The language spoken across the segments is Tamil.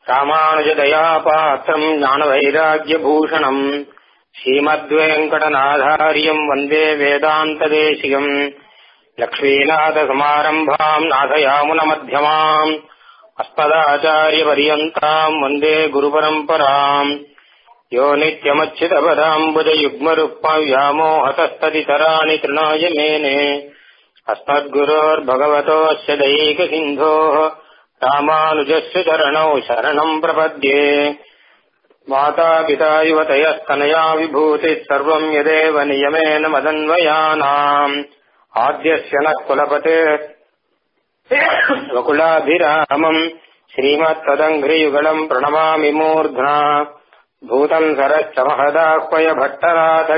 ராமானுஜதயாபாத்திரம் ஞானவைராக்கியபூஷணம் ஸ்ரீமத்வேங்கடநாதாரியம் வந்தே வேதாந்ததேசிகம் லக்ஷ்மீநாதசமாரம்பாம் நாதயாமுனமத்தியமாம் अस्मदाचार्यपर्यन्ताम् वन्दे गुरुपरम्पराम् यो नित्यमच्युतपदाम्बुजयुग्मरुक्मव्यामोहतस्तदितराणि तृणाय मेने अस्मद्गुरोर्भगवतोऽस्य दैकसिन्धोः रामानुजस्य चरणौ शरणम् प्रपद्ये मातापिता युवतयस्तनया विभूतिः सर्वम् यदेव नियमेन मदन्वयानाम् आद्यस्य नः कुलपते वकुलाभिरामम् श्रीमत्तदङ्घ्रियुगलम् प्रणमामि मूर्ध्ना भूतम् सरश्च महदाह्वय भट्टनाथः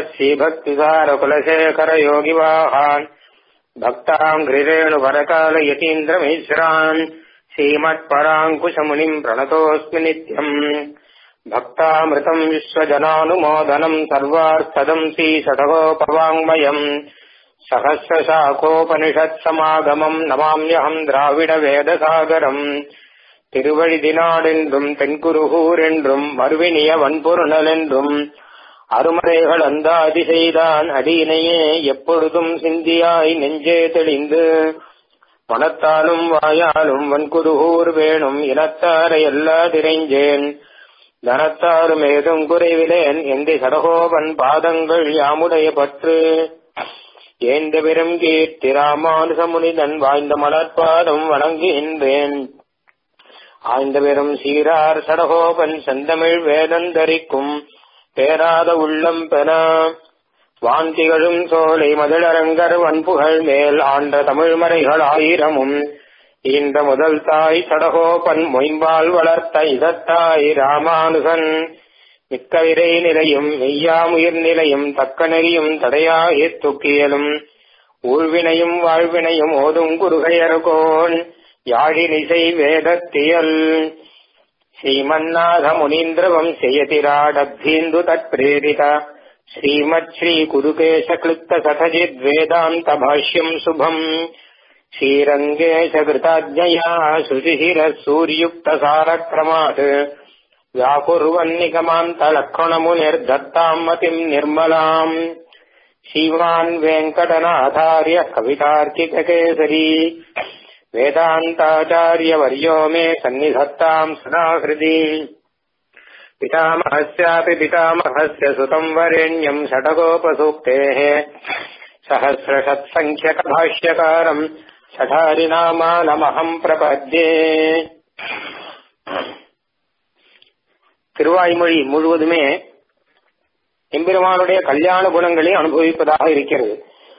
श्रीभक्तिसारकुलशेखरयोगिवाहान् भक्ताङ्घ्रिरेणुवरकालयतीन्द्रमिश्रान् श्रीमत्पराङ्कुशमुनिम् प्रणतोऽस्मि नित्यम् भक्तामृतम् विश्वजनानुमोदनम् सर्वार्थदम् श्रीषटकोपवाङ्मयम् சகசிரசாகோபனிஷத்சமாகமம் நமாமியகம் திராவிட வேதசாகரம் திருவழிதினாடென்றும் தென்குருகூர் என்றும் மறுவினிய வன்பொருணல் என்றும் அருமறைகள் அந்தாதி செய்தான் அடியினையே எப்பொழுதும் சிந்தியாய் நெஞ்சே தெளிந்து மனத்தாலும் வாயாலும் வன்குருகூர் வேணும் இனத்தாரை எல்லா திரைஞ்சேன் தனத்தாரும் ஏதும் குறைவிலேன் எந்தி சடகோபன் பாதங்கள் யாமுடைய பற்று ஏந்த பெரும் கீர்த்தி ராமானுசமுனிதன் வாய்ந்த மலர்பாதம் வணங்குகின்றேன் ஆய்ந்த பெரும் சீரார் சடகோபன் செந்தமிழ் வேதந்தரிக்கும் பேராத உள்ளம் பெற வாந்திகளும் சோலை மதிலரங்கர் வன்புகழ் மேல் ஆண்ட தமிழ் மறைகள் ஆயிரமும் இந்த முதல் தாய் சடகோபன் மொயம்பால் வளர்த்த இதத்தாய் ராமானுசன் மிக்க விரை நிலையும் மெய்யாமுயிர் நிலையும் தக்க நெறியும் தடையாகி துக்கியலும் ஊழ்வினையும் வாழ்வினையும் ஓதும் குருகையர்கோன் யாழினிசை வேதத்தியல் ஸ்ரீமன்னாத முனீந்திரவம் செய்யதிராடபீந்து தற்பிரேரித ஸ்ரீமத் ஸ்ரீ குருகேஷ கிளுப்த சதஜித் வேதாந்த பாஷ்யம் சுபம் ஸ்ரீரங்கேஷ கிருதாஜ்ஞயா சுசிசிர சூர்யுக்த சாரக்ரமாத் व्याकुर्वन्निगमान्तलक्षणमुनिर्दत्ताम् मतिम् निर्मलाम् श्रीमान् वेङ्कटनाथार्य कवितार्किककेसरी वेदान्ताचार्यवर्यो मे सन्निधत्ताम् सदा हृदि पितामहस्यापि पितामहस्य सुतम् वरेण्यम् षडगोपसूक्तेः सहस्रषत्सङ्ख्यकभाष्यकारम् षठारिनामानमहम् प्रपद्ये திருவாய்மொழி முழுவதுமே எம்பெருமானுடைய கல்யாண குணங்களை அனுபவிப்பதாக இருக்கிறது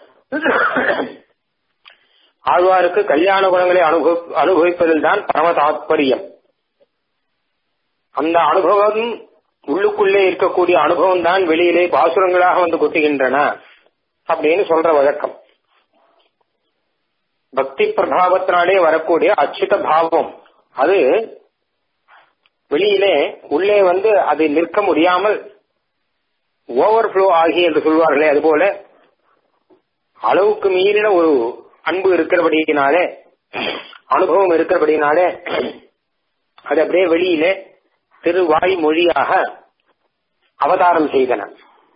ஆழ்வாருக்கு கல்யாண குணங்களை அனுபவிப்பதில் தான் பரம தாத்பரியம் அந்த அனுபவம் உள்ளுக்குள்ளே இருக்கக்கூடிய அனுபவம் தான் வெளியிலே பாசுரங்களாக வந்து கொட்டுகின்றன அப்படின்னு சொல்ற வழக்கம் பக்தி பிரபாவத்தினாலே வரக்கூடிய அச்சுத பாவம் அது வெளியிலே உள்ளே வந்து அது நிற்க முடியாமல் ஓவர்ஃப்ளோ ஆகி என்று சொல்வார்களே அதுபோல அளவுக்கு மீறின ஒரு அன்பு இருக்கிறபடியினாலே அனுபவம் இருக்கிறபடினாலே அது அப்படியே வெளியிலே திருவாய் மொழியாக அவதாரம் செய்தன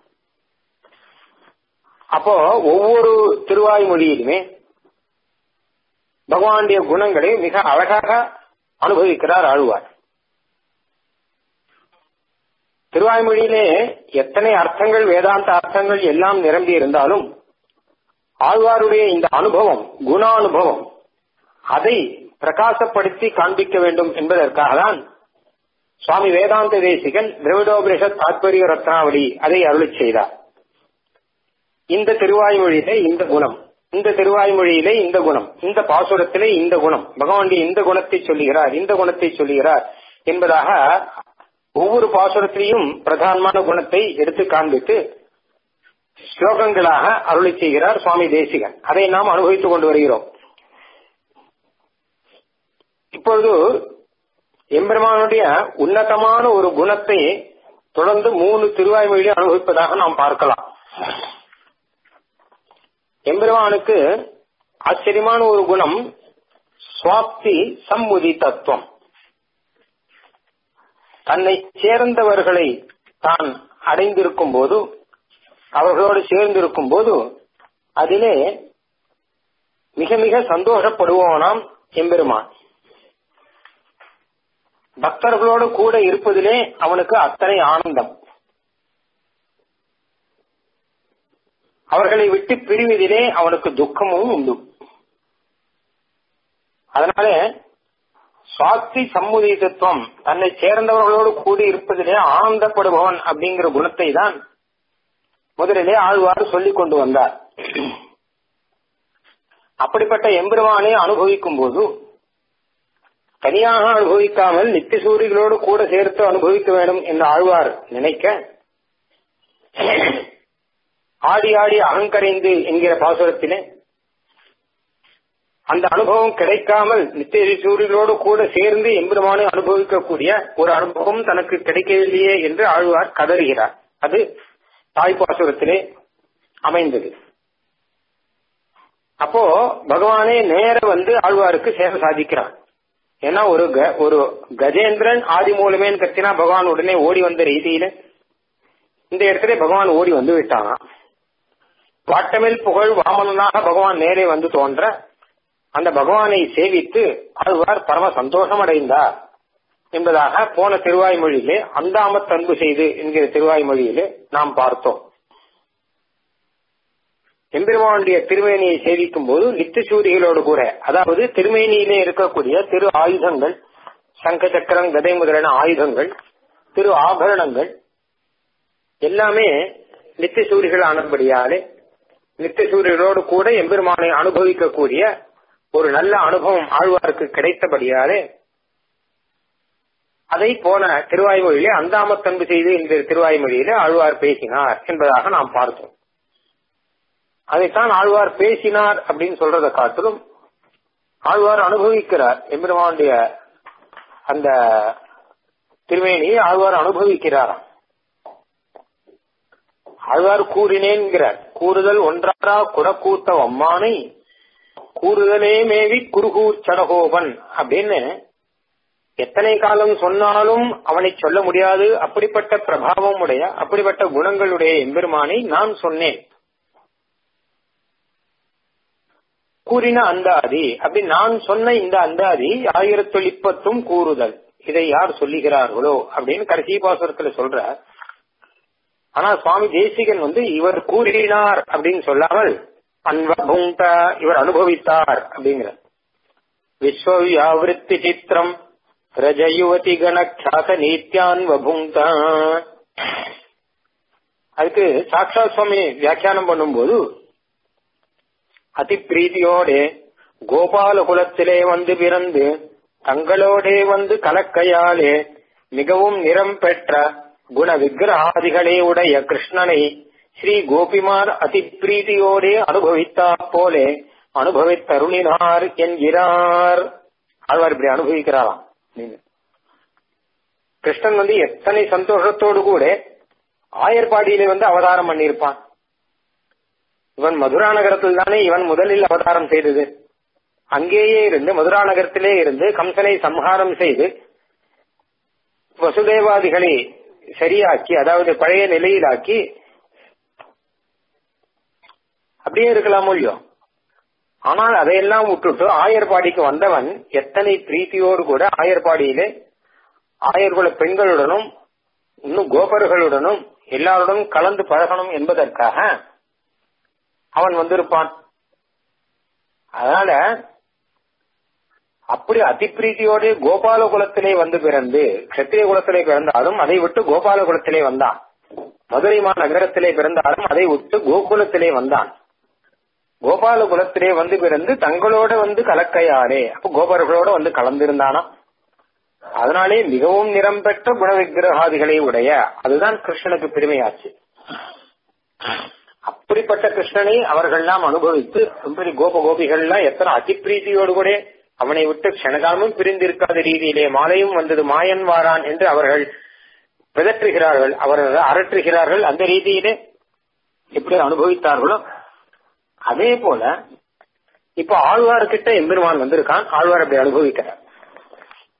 அப்போ ஒவ்வொரு திருவாய் மொழியிலுமே பகவானுடைய குணங்களை மிக அழகாக அனுபவிக்கிறார் ஆழ்வார் திருவாய்மொழியிலே எத்தனை அர்த்தங்கள் வேதாந்த அர்த்தங்கள் எல்லாம் நிரம்பி இருந்தாலும் ஆழ்வாருடைய இந்த அனுபவம் குணானுபவம் அதை பிரகாசப்படுத்தி காண்பிக்க வேண்டும் என்பதற்காக தான் சுவாமி வேதாந்த தேசிகன் திரவிடோபனிஷத் தாத்பரிய ரத்னாவளி அதை அருளி செய்தார் இந்த திருவாய்மொழியிலே இந்த குணம் இந்த திருவாய்மொழியிலே இந்த குணம் இந்த பாசுரத்திலே இந்த குணம் பகவானுடைய இந்த குணத்தை சொல்லுகிறார் இந்த குணத்தை சொல்லுகிறார் என்பதாக ஒவ்வொரு பாசுரத்திலையும் பிரதானமான குணத்தை எடுத்து காண்பித்து ஸ்லோகங்களாக அருளி செய்கிறார் சுவாமி தேசிகன் அதை நாம் அனுபவித்துக் கொண்டு வருகிறோம் இப்பொழுது எம்பெருமானுடைய உன்னதமான ஒரு குணத்தை தொடர்ந்து மூணு திருவாய்மொழியை அனுபவிப்பதாக நாம் பார்க்கலாம் எம்பெருமானுக்கு ஆச்சரியமான ஒரு குணம் சுவாப்தி சம்முதி தத்துவம் தன்னை சேர்ந்தவர்களை தான் அடைந்திருக்கும் போது அவர்களோடு சேர்ந்திருக்கும் போது அதிலே மிக மிக சந்தோஷப்படுவோனாம் எம்பெருமான் பக்தர்களோடு கூட இருப்பதிலே அவனுக்கு அத்தனை ஆனந்தம் அவர்களை விட்டு பிரிவதிலே அவனுக்கு துக்கமும் உண்டு அதனால சுவாஸ்தி சம்முதிதத்துவம் தன்னை சேர்ந்தவர்களோடு கூடி இருப்பதிலே ஆனந்தப்படுபவன் அப்படிங்கிற குணத்தை தான் முதலிலே ஆழ்வார் சொல்லிக் கொண்டு வந்தார் அப்படிப்பட்ட எம்பெருமானை அனுபவிக்கும் போது தனியாக அனுபவிக்காமல் நித்திய சூரிகளோடு கூட சேர்த்து அனுபவிக்க வேண்டும் என்று ஆழ்வார் நினைக்க ஆடி ஆடி அகங்கரைந்து என்கிற பாசுரத்திலே அந்த அனுபவம் கிடைக்காமல் நித்திய சூரியர்களோடு கூட சேர்ந்து எம்பெருமானை அனுபவிக்கக்கூடிய ஒரு அனுபவம் தனக்கு கிடைக்கவில்லையே என்று ஆழ்வார் கதறுகிறார் அது தாய்ப்பாசுரத்திலே அமைந்தது அப்போ பகவானே நேர வந்து ஆழ்வாருக்கு சேவை சாதிக்கிறான் ஏன்னா ஒரு ஒரு கஜேந்திரன் ஆதி மூலமேன்னு கத்தினா பகவான் உடனே ஓடி வந்த ரீதியில இந்த இடத்துல பகவான் ஓடி வந்து விட்டானா வாட்டமில் புகழ் வாமனனாக பகவான் நேரே வந்து தோன்ற அந்த பகவானை சேவித்து ஆழ்வார் பரம சந்தோஷம் அடைந்தார் என்பதாக போன திருவாய்மொழியிலே அந்தாமத் அன்பு செய்து என்கிற திருவாய்மொழியிலே நாம் பார்த்தோம் எம்பெருமானுடைய திருமேனியை சேவிக்கும் போது நித்தியசூரிகளோடு கூட அதாவது திருமேனியிலே இருக்கக்கூடிய திரு ஆயுதங்கள் சங்க சக்கரம் கதை முதலான ஆயுதங்கள் திரு ஆபரணங்கள் எல்லாமே நித்தியசூரிகள் ஆனபடியாலே நித்தியசூரிகளோடு கூட எம்பெருமானை அனுபவிக்கக்கூடிய ஒரு நல்ல அனுபவம் ஆழ்வாருக்கு கிடைத்தபடியாலே அதை போன திருவாய்மொழியிலே அந்தாமத்தன்பு செய்து இந்த திருவாய்மொழியிலே ஆழ்வார் பேசினார் என்பதாக நாம் பார்த்தோம் அதைத்தான் ஆழ்வார் பேசினார் அப்படின்னு சொல்றதை காட்டிலும் ஆழ்வார் அனுபவிக்கிறார் எம்பெருமானுடைய அந்த திருமேனியை ஆழ்வார் அனுபவிக்கிறாராம் ஆழ்வார் கூறினேன்கிறார் கூறுதல் ஒன்றாரா குறக்கூத்த அம்மானை கூறுதலே மேவி குருகூர் சடகோபன் அப்படின்னு எத்தனை காலம் சொன்னாலும் அவனை சொல்ல முடியாது அப்படிப்பட்ட பிரபாவம் உடைய அப்படிப்பட்ட குணங்களுடைய எம்பெருமானை நான் சொன்னேன் கூறின அந்தாதி அப்படி நான் சொன்ன இந்த அந்தாதி ஆயிரத்தி இப்பத்தும் கூறுதல் இதை யார் சொல்லுகிறார்களோ அப்படின்னு கடைசி பாசுரத்துல சொல்ற ஆனா சுவாமி தேசிகன் வந்து இவர் கூறினார் அப்படின்னு சொல்லாமல் அன்வபுங்க இவர் அனுபவித்தார் அப்படிங்கிற விஸ்வவியாவிருத்தி சித்திரம் ரஜயுவதி கணக்ஷாத நீத்தியான்வபுங்க அதுக்கு சாக்ஷா சுவாமி வியாக்கியானம் பண்ணும்போது அதி பிரீதியோடே கோபால குலத்திலே வந்து பிறந்து தங்களோடே வந்து கலக்கையாலே மிகவும் நிறம் பெற்ற குண விக்கிரகாதிகளே உடைய கிருஷ்ணனை ஸ்ரீ கோபிமார் அதி பிரீதியோடே அனுபவித்தா போலே அனுபவித்தருளினார் என்கிறார் ஆழ்வார் இப்படி அனுபவிக்கிறாராம் கிருஷ்ணன் வந்து எத்தனை சந்தோஷத்தோடு கூட ஆயர்பாடியிலே வந்து அவதாரம் பண்ணியிருப்பான் இவன் மதுரா நகரத்தில் தானே இவன் முதலில் அவதாரம் செய்தது அங்கேயே இருந்து மதுரா நகரத்திலே இருந்து கம்சனை சம்ஹாரம் செய்து வசுதேவாதிகளை சரியாக்கி அதாவது பழைய நிலையிலாக்கி அப்படியே இருக்கலாமோ இல்லையோ ஆனால் அதையெல்லாம் விட்டுட்டு ஆயர்பாடிக்கு வந்தவன் எத்தனை பிரீத்தியோடு கூட ஆயர்பாடியிலே ஆயர்குல பெண்களுடனும் இன்னும் கோபர்களுடனும் எல்லாருடனும் கலந்து பழகணும் என்பதற்காக அவன் வந்திருப்பான் அதனால அப்படி அதிப்பிரீத்தியோடு கோபால குலத்திலே வந்து பிறந்து கத்திரிய குலத்திலே பிறந்தாலும் அதை விட்டு கோபால குலத்திலே வந்தான் மதுரை நகரத்திலே பிறந்தாலும் அதை விட்டு கோகுலத்திலே வந்தான் கோபால குலத்திலே வந்து பிறந்து தங்களோட வந்து கலக்கையாரே அப்ப கோபர்களோட வந்து கலந்திருந்தானா அதனாலே மிகவும் நிறம் பெற்ற குண விக்கிரகாதிகளை உடைய அதுதான் கிருஷ்ணனுக்கு பெருமையாச்சு அப்படிப்பட்ட கிருஷ்ணனை அவர்கள்லாம் அனுபவித்து ரொம்ப கோப கோபிகள்லாம் எத்தனை அதிப்பிரீதியோடு கூட அவனை விட்டு க்ஷணகாலமும் பிரிந்திருக்காத ரீதியிலே மாலையும் வந்தது மாயன் வாரான் என்று அவர்கள் பிதற்றுகிறார்கள் அவர்கள் அரற்றுகிறார்கள் அந்த ரீதியிலே எப்படி அனுபவித்தார்களோ அதே போல இப்ப ஆழ்வார்கிட்ட எம்பெருமான் வந்திருக்கான் ஆழ்வார் அப்படி அனுபவிக்கிறார்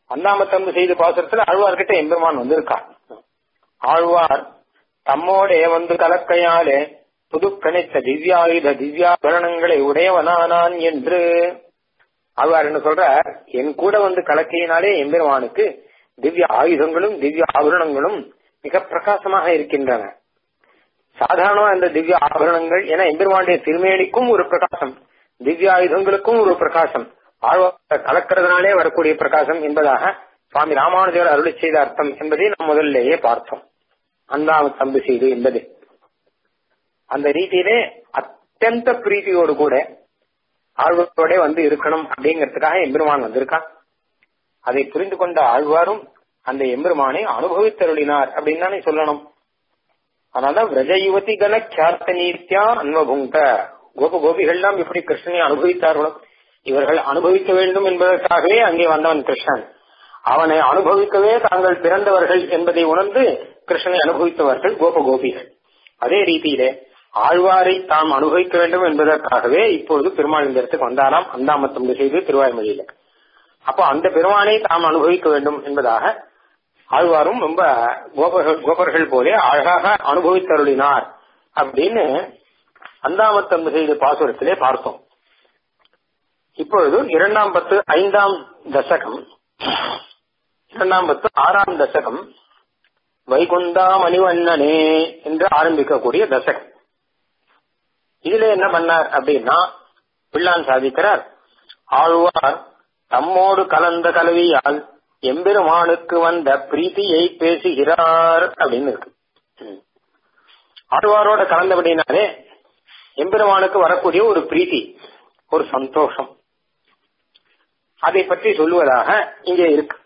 அந்தாமத்தம்பு செய்த பாசுரத்துல ஆழ்வார்கிட்ட எம்பெருமான் வந்திருக்கான் ஆழ்வார் தம்மோடே வந்து கலக்கையாலே புது கணித்த திவ்யாயுத திவ்யாபரணங்களை உடையவனானான் என்று ஆழ்வார் என்ன சொல்ற என் கூட வந்து கலக்கையினாலே எம்பெருமானுக்கு திவ்ய ஆயுதங்களும் திவ்ய ஆபரணங்களும் மிக பிரகாசமாக இருக்கின்றன சாதாரணமா இந்த திவ்ய ஆபரணங்கள் என எம்பெருமானுடைய திருமேனிக்கும் ஒரு பிரகாசம் திவ்ய ஆயுதங்களுக்கும் ஒரு பிரகாசம் ஆழ்வார் கலக்கிறதுனாலே வரக்கூடிய பிரகாசம் என்பதாக சுவாமி ராமானுஜர் அருளி செய்த அர்த்தம் என்பதை நாம் முதல்லேயே பார்த்தோம் அந்தாம தம்பு செய்து என்பது அந்த ரீதியிலே அத்தியந்த பிரீத்தியோடு கூட ஆழ்வாரோட வந்து இருக்கணும் அப்படிங்கறதுக்காக எம்பெருமான் வந்திருக்கான் அதை புரிந்து கொண்ட ஆழ்வாரும் அந்த எம்பெருமானை அனுபவித்தருளினார் அப்படின்னு தானே சொல்லணும் அதனால விரஜ யுவதி கன கியார்த்த நீத்தியா அன்வபுங்க கோப கோபிகள்லாம் எப்படி கிருஷ்ணனை அனுபவித்தார்களோ இவர்கள் அனுபவிக்க வேண்டும் என்பதற்காகவே அங்கே வந்தவன் கிருஷ்ணன் அவனை அனுபவிக்கவே தாங்கள் பிறந்தவர்கள் என்பதை உணர்ந்து கிருஷ்ணனை அனுபவித்தவர்கள் கோப கோபிகள் அதே ரீதியிலே ஆழ்வாரை தாம் அனுபவிக்க வேண்டும் என்பதற்காகவே இப்பொழுது பெருமாள் இந்த இடத்துக்கு வந்தாராம் அந்தாமத்தம் செய்து திருவாய்மொழியில அப்போ அந்த பெருமானை தாம் அனுபவிக்க வேண்டும் என்பதாக ஆழ்வாரும் ரொம்ப கோபர்கள் கோபர்கள் போலே அழகாக அனுபவித்தருளினார் அப்படின்னு அந்தாமத்தம் செய்த பாசுரத்திலே பார்த்தோம் இப்பொழுது இரண்டாம் பத்து ஐந்தாம் தசகம் இரண்டாம் பத்து ஆறாம் தசகம் வைகுந்தா மணிவண்ணனே என்று ஆரம்பிக்கக்கூடிய தசகம் இதுல என்ன பண்ணார் அப்படின்னா பிள்ளான் சாதிக்கிறார் ஆழ்வார் தம்மோடு கலந்த கலவியால் எம்பெருமானுக்கு வந்த பிரீத்தியை பேசுகிறார் அப்படின்னு இருக்கு ஆழ்வாரோட கலந்தபடினாலே எம்பெருமானுக்கு வரக்கூடிய ஒரு பிரீத்தி ஒரு சந்தோஷம் அதை பற்றி சொல்லுவதாக இங்கே இருக்கு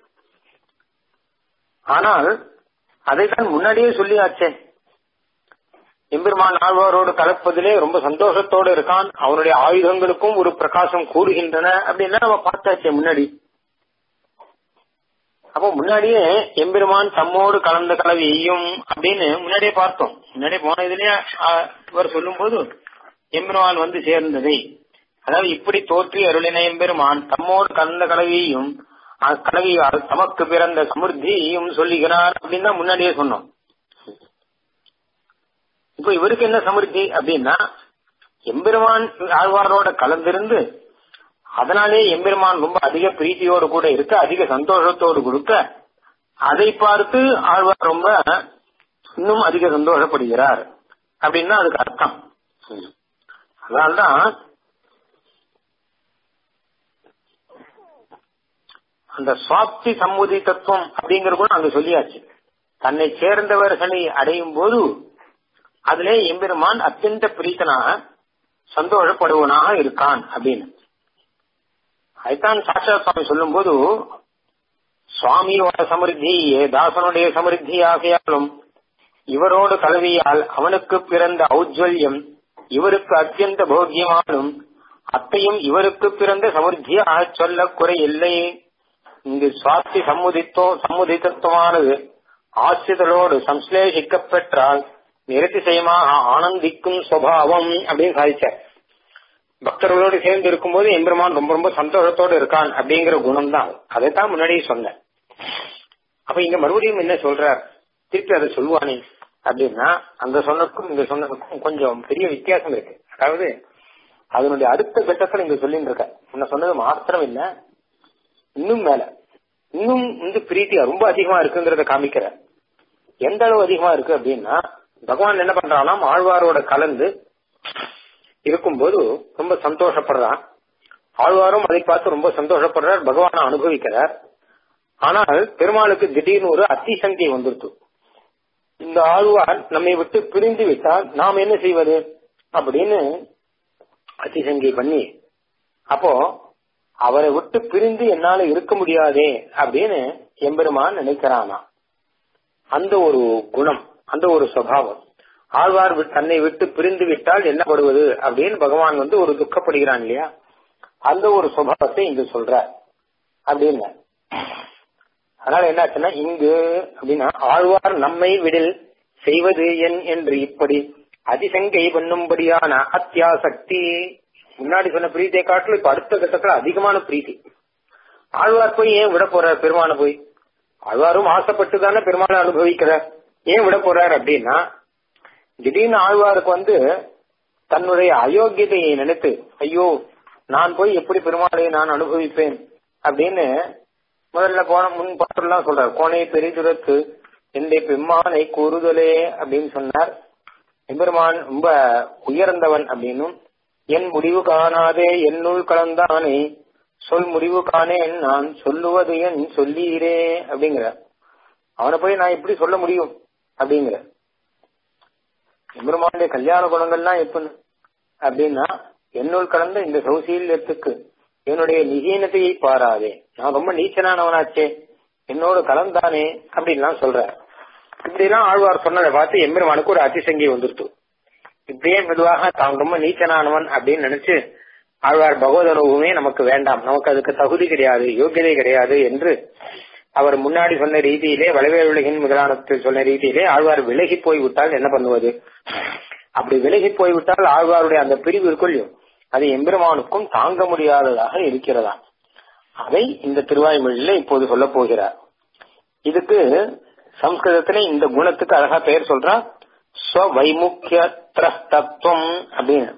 ஆனால் அதைத்தான் முன்னாடியே சொல்லியாச்சே எம்பெருமான் ஆழ்வாரோடு கலப்பதிலே ரொம்ப சந்தோஷத்தோடு இருக்கான் அவனுடைய ஆயுதங்களுக்கும் ஒரு பிரகாசம் கூறுகின்றன அப்படின்னா நம்ம பார்த்தாச்சே முன்னாடி அப்போ முன்னாடியே எம்பெருமான் தம்மோடு கலந்த கலவையும் அப்படின்னு முன்னாடியே பார்த்தோம் முன்னாடியே போன இதுலயே இவர் சொல்லும் போது எம்பெருமான் வந்து சேர்ந்ததை அதாவது இப்படி தோற்றி அருளின எம்பெருமான் தம்மோடு கலந்த கலவையும் கலவியால் தமக்கு பிறந்த சமிருத்தியும் சொல்லுகிறார் அப்படின்னு தான் முன்னாடியே சொன்னோம் இப்போ இவருக்கு என்ன சமிருத்தி அப்படின்னா எம்பெருமான் ஆழ்வாரோட கலந்திருந்து அதனாலே எம்பெருமான் ரொம்ப அதிக பிரீத்தியோடு கூட இருக்க அதிக சந்தோஷத்தோடு கொடுக்க அதை பார்த்து ஆழ்வார் ரொம்ப இன்னும் அதிக சந்தோஷப்படுகிறார் அப்படின்னா அதுக்கு அர்த்தம் அதனால்தான் அந்த சுவாப்தி சம்முதி தத்துவம் அப்படிங்கிற கூட அங்க சொல்லியாச்சு தன்னை சேர்ந்தவர்களை அடையும் போது அதிலே எம்பெருமான் அத்தியந்த பிரீத்தனாக சந்தோஷப்படுவனாக இருக்கான் அப்படின்னு அதுதான் சாட்சா சுவாமி சொல்லும் போது சுவாமியோட சமிருத்தி தாசனுடைய சமிருத்தி ஆகையாலும் இவரோடு கலவியால் அவனுக்கு பிறந்த ஔஜ்வல்யம் இவருக்கு அத்தியந்த போக்கியமானும் அத்தையும் இவருக்கு பிறந்த சமிருத்தியாக சொல்ல குறையில்லை இங்கு சுவாத்தி சம்முதித்தோ சம்முதித்தத்துவமானது ஆசிரியர்களோடு சம்ஸ்லேஷிக்கப் பெற்றால் நிரதிசயமாக ஆனந்திக்கும் சுவாவம் அப்படின்னு சாதிச்சார் பக்தர்களோடு சேர்ந்து இருக்கும்போது எம்பெருமான் ரொம்ப ரொம்ப சந்தோஷத்தோடு இருக்கான் அப்படிங்கிற குணம் தான் அதைத்தான் முன்னாடியே சொன்னேன் அப்ப இங்க மறுபடியும் என்ன சொல்றார் திருப்பி அதை சொல்லுவானே அப்படின்னா அங்க சொன்னதுக்கும் இங்க சொன்னதுக்கும் கொஞ்சம் பெரிய வித்தியாசம் இருக்கு அதாவது அதனுடைய அடுத்த கட்டத்தில் இங்க சொல்லிட்டு இருக்க முன்ன சொன்னது மாத்திரம் இல்ல இன்னும் மேல இன்னும் வந்து பிரீத்தி ரொம்ப அதிகமா இருக்குங்கிறத காமிக்கிற எந்த அளவு அதிகமா இருக்கு அப்படின்னா பகவான் என்ன பண்றானாம் ஆழ்வாரோட கலந்து இருக்கும்போது ரொம்ப சந்தோஷப்படுறான் ஆழ்வாரும் அதை பார்த்து ரொம்ப சந்தோஷப்படுறார் பகவானை அனுபவிக்கிறார் ஆனால் பெருமாளுக்கு திடீர்னு ஒரு அத்திசங்கை வந்துருச்சு இந்த ஆழ்வார் நம்மை விட்டு பிரிந்து விட்டால் நாம் என்ன செய்வது அப்படின்னு அத்திசங்கை பண்ணி அப்போ அவரை விட்டு பிரிந்து என்னால இருக்க முடியாதே அப்படின்னு எம்பெருமான் நினைக்கிறானா அந்த ஒரு குணம் அந்த ஒரு சுவாவம் ஆழ்வார் தன்னை விட்டு பிரிந்து விட்டால் என்ன படுவது அப்படின்னு பகவான் வந்து ஒரு துக்கப்படுகிறான் இல்லையா அந்த ஒரு சுபாவத்தை இங்கு சொல்ற அப்படின்னு அதனால என்னாச்சுன்னா இங்கு அப்படின்னா ஆழ்வார் நம்மை விடில் செய்வது என் என்று இப்படி அதிசங்கை பண்ணும்படியான அத்தியாசக்தி முன்னாடி சொன்ன பிரீத்தியை காட்டிலும் இப்ப அடுத்த கட்டத்துல அதிகமான பிரீத்தி ஆழ்வார் போய் ஏன் விட போறார் பெருமானை போய் ஆழ்வாரும் ஆசைப்பட்டு தானே பெருமாளை அனுபவிக்கிறார் ஏன் விட போறார் அப்படின்னா திடீர்னு ஆழ்வாருக்கு வந்து தன்னுடைய அயோக்கியதையை நினைத்து ஐயோ நான் போய் எப்படி பெருமாளை நான் அனுபவிப்பேன் அப்படின்னு முதல்ல போன முன் பாட்டுலாம் சொல்றார் கோனை பெரிதுரத்து எந்த பெம்மானை கூறுதலே அப்படின்னு சொன்னார் எம்பெருமான் ரொம்ப உயர்ந்தவன் அப்படின்னும் என் முடிவு காணாதே என்னுள் கலந்தானே சொல் முடிவு காணேன் நான் சொல்லுவது என் சொல்லீரே அப்படிங்கிற அவனை போய் நான் எப்படி சொல்ல முடியும் அப்படிங்கிற எம்பெருமானுடைய கல்யாண குணங்கள்லாம் எப்ப அப்படின்னா என்னுள் கலந்த இந்த சௌசீல்யத்துக்கு என்னுடைய நிகீனத்தையை பாராதே நான் ரொம்ப நீச்சனானவனாச்சே என்னோடு கலந்தானே அப்படின்லாம் சொல்ற இப்படிலாம் ஆழ்வார் சொன்னதை பார்த்து எம்பெருமானுக்கு ஒரு அதிசங்கி வந்துருத்து இப்படியே மெதுவாக தான் ரொம்ப நீச்சனானவன் அப்படின்னு நினைச்சு ஆழ்வார் பகவதனுமே நமக்கு வேண்டாம் நமக்கு அதுக்கு தகுதி கிடையாது யோகியதை கிடையாது என்று அவர் முன்னாடி சொன்ன ரீதியிலே வளவே உலகின் முதலானத்தில் சொன்ன ரீதியிலே ஆழ்வார் விலகி போய் விட்டால் என்ன பண்ணுவது அப்படி விலகி போய்விட்டால் ஆழ்வாருடைய அந்த பிரிவு இருக்குள்ளோ அது எம்பெருமானுக்கும் தாங்க முடியாததாக இருக்கிறதா அதை இந்த திருவாய்மொழியில இப்போது சொல்ல போகிறார் இதுக்கு சம்ஸ்கிருதத்துல இந்த குணத்துக்கு அழகா பெயர் சொல்றா ஸ்வவைமுக்கிய திரஸ்தத்துவம் அப்படின்னு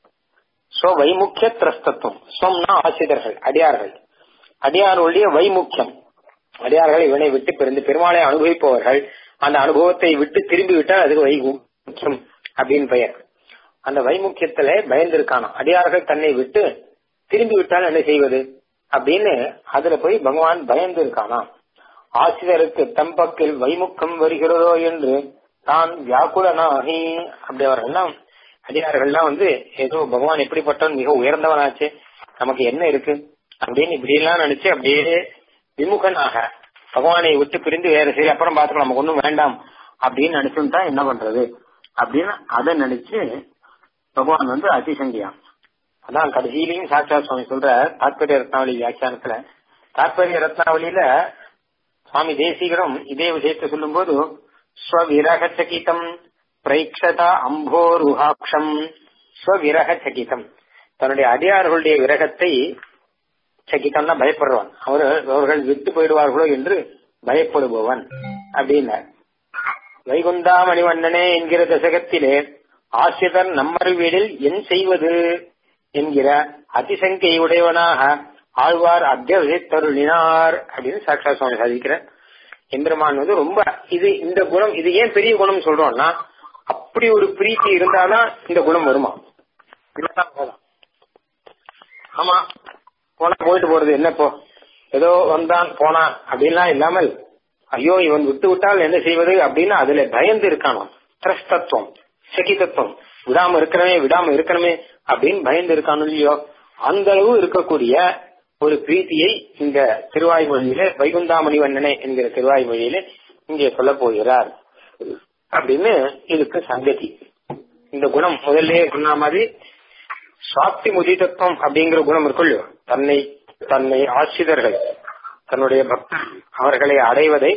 ஸ்வவைமுக்கிய திரஸ்தத்துவம் ஸ்வம்னா ஆசிரியர்கள் அடியார்கள் அடியாருடைய வைமுக்கியம் அடியார்கள் இவனை விட்டு பிறந்து பெருமாளை அனுபவிப்பவர்கள் அந்த அனுபவத்தை விட்டு திரும்பி விட்டால் அதுக்கு வைமுக்கியம் அப்படின்னு பெயர் அந்த வைமுக்கியத்துல பயந்திருக்கானோ அடியார்கள் தன்னை விட்டு திரும்பி விட்டால் என்ன செய்வது அப்படின்னு அதுல போய் பகவான் பயந்து இருக்கானா ஆசிரியருக்கு தம்பக்கில் வைமுக்கம் வருகிறதோ என்று தான் வியாக்குலனாகி அப்படி அவர்கள்லாம் அடியார்கள்லாம் வந்து ஏதோ பகவான் எப்படிப்பட்டவன் மிக உயர்ந்தவனாச்சு நமக்கு என்ன இருக்கு அப்படின்னு இப்படி எல்லாம் நினைச்சு அப்படியே விமுகனாக பகவானை விட்டு பிரிந்து வேற சரி அப்புறம் பார்த்துக்கலாம் நமக்கு ஒண்ணும் வேண்டாம் அப்படின்னு நினைச்சுட்டா என்ன பண்றது அப்படின்னு அதை நினைச்சு பகவான் வந்து அதிசங்கியா அதான் கடைசியிலையும் சாட்சா சுவாமி சொல்ற தாத்பரிய ரத்னாவளி வியாக்கியானத்துல தாத்பரிய ரத்னாவளியில சுவாமி தேசிகரும் இதே விஷயத்தை சொல்லும் போது ஸ்வவிரக சகிதம் பிரைக்ஷதா அம்போருஹாட்சம் ஸ்வவிரக சகிதம் தன்னுடைய அடியார்களுடைய விரகத்தை சகிதம்னா பயப்படுறவன் அவர் அவர்கள் விட்டு போயிடுவார்களோ என்று பயப்படுபவன் அப்படின்னார் வைகுந்தாமணிவண்ணனே என்கிற தசகத்திலே ஆசிரியர் நம்மறிவீடில் என் செய்வது என்கிற அதிசங்கை உடையவனாக ஆழ்வார் அத்தியவசித்தருளினார் அப்படின்னு சாட்சா சுவாமி சாதிக்கிற எம்பெருமான் வந்து ரொம்ப இது இந்த குணம் இது ஏன் பெரிய குணம் சொல்றோம்னா அப்படி ஒரு பிரீத்தி இருந்தாதான் இந்த குணம் வருமா இல்லதான் போதும் ஆமா போனா போயிட்டு போறது என்ன இப்போ ஏதோ வந்தான் போனான் அப்படின்லாம் இல்லாமல் ஐயோ இவன் விட்டு விட்டால் என்ன செய்வது அப்படின்னு அதுல பயந்து இருக்கானோ த்ரஸ் தத்துவம் சகி தத்துவம் விடாம இருக்கிறமே விடாம இருக்கணுமே அப்படின்னு பயந்து இருக்கானோ இல்லையோ அந்த அளவு இருக்கக்கூடிய ஒரு பிரீத்தியை இந்த திருவாய்மொழியில வைகுந்தாமணி வண்ணனே என்கிற திருவாய்மொழியில இங்கே சொல்ல போகிறார் அப்படின்னு இதுக்கு சங்கதி இந்த குணம் முதல்ல சொன்ன மாதிரி சாப்தி முதிதத்துவம் அப்படிங்கிற குணம் இருக்குள்ளோ தன்னை தன்னை ஆசிரியர்கள் தன்னுடைய பக்தர் அவர்களை அடைவதை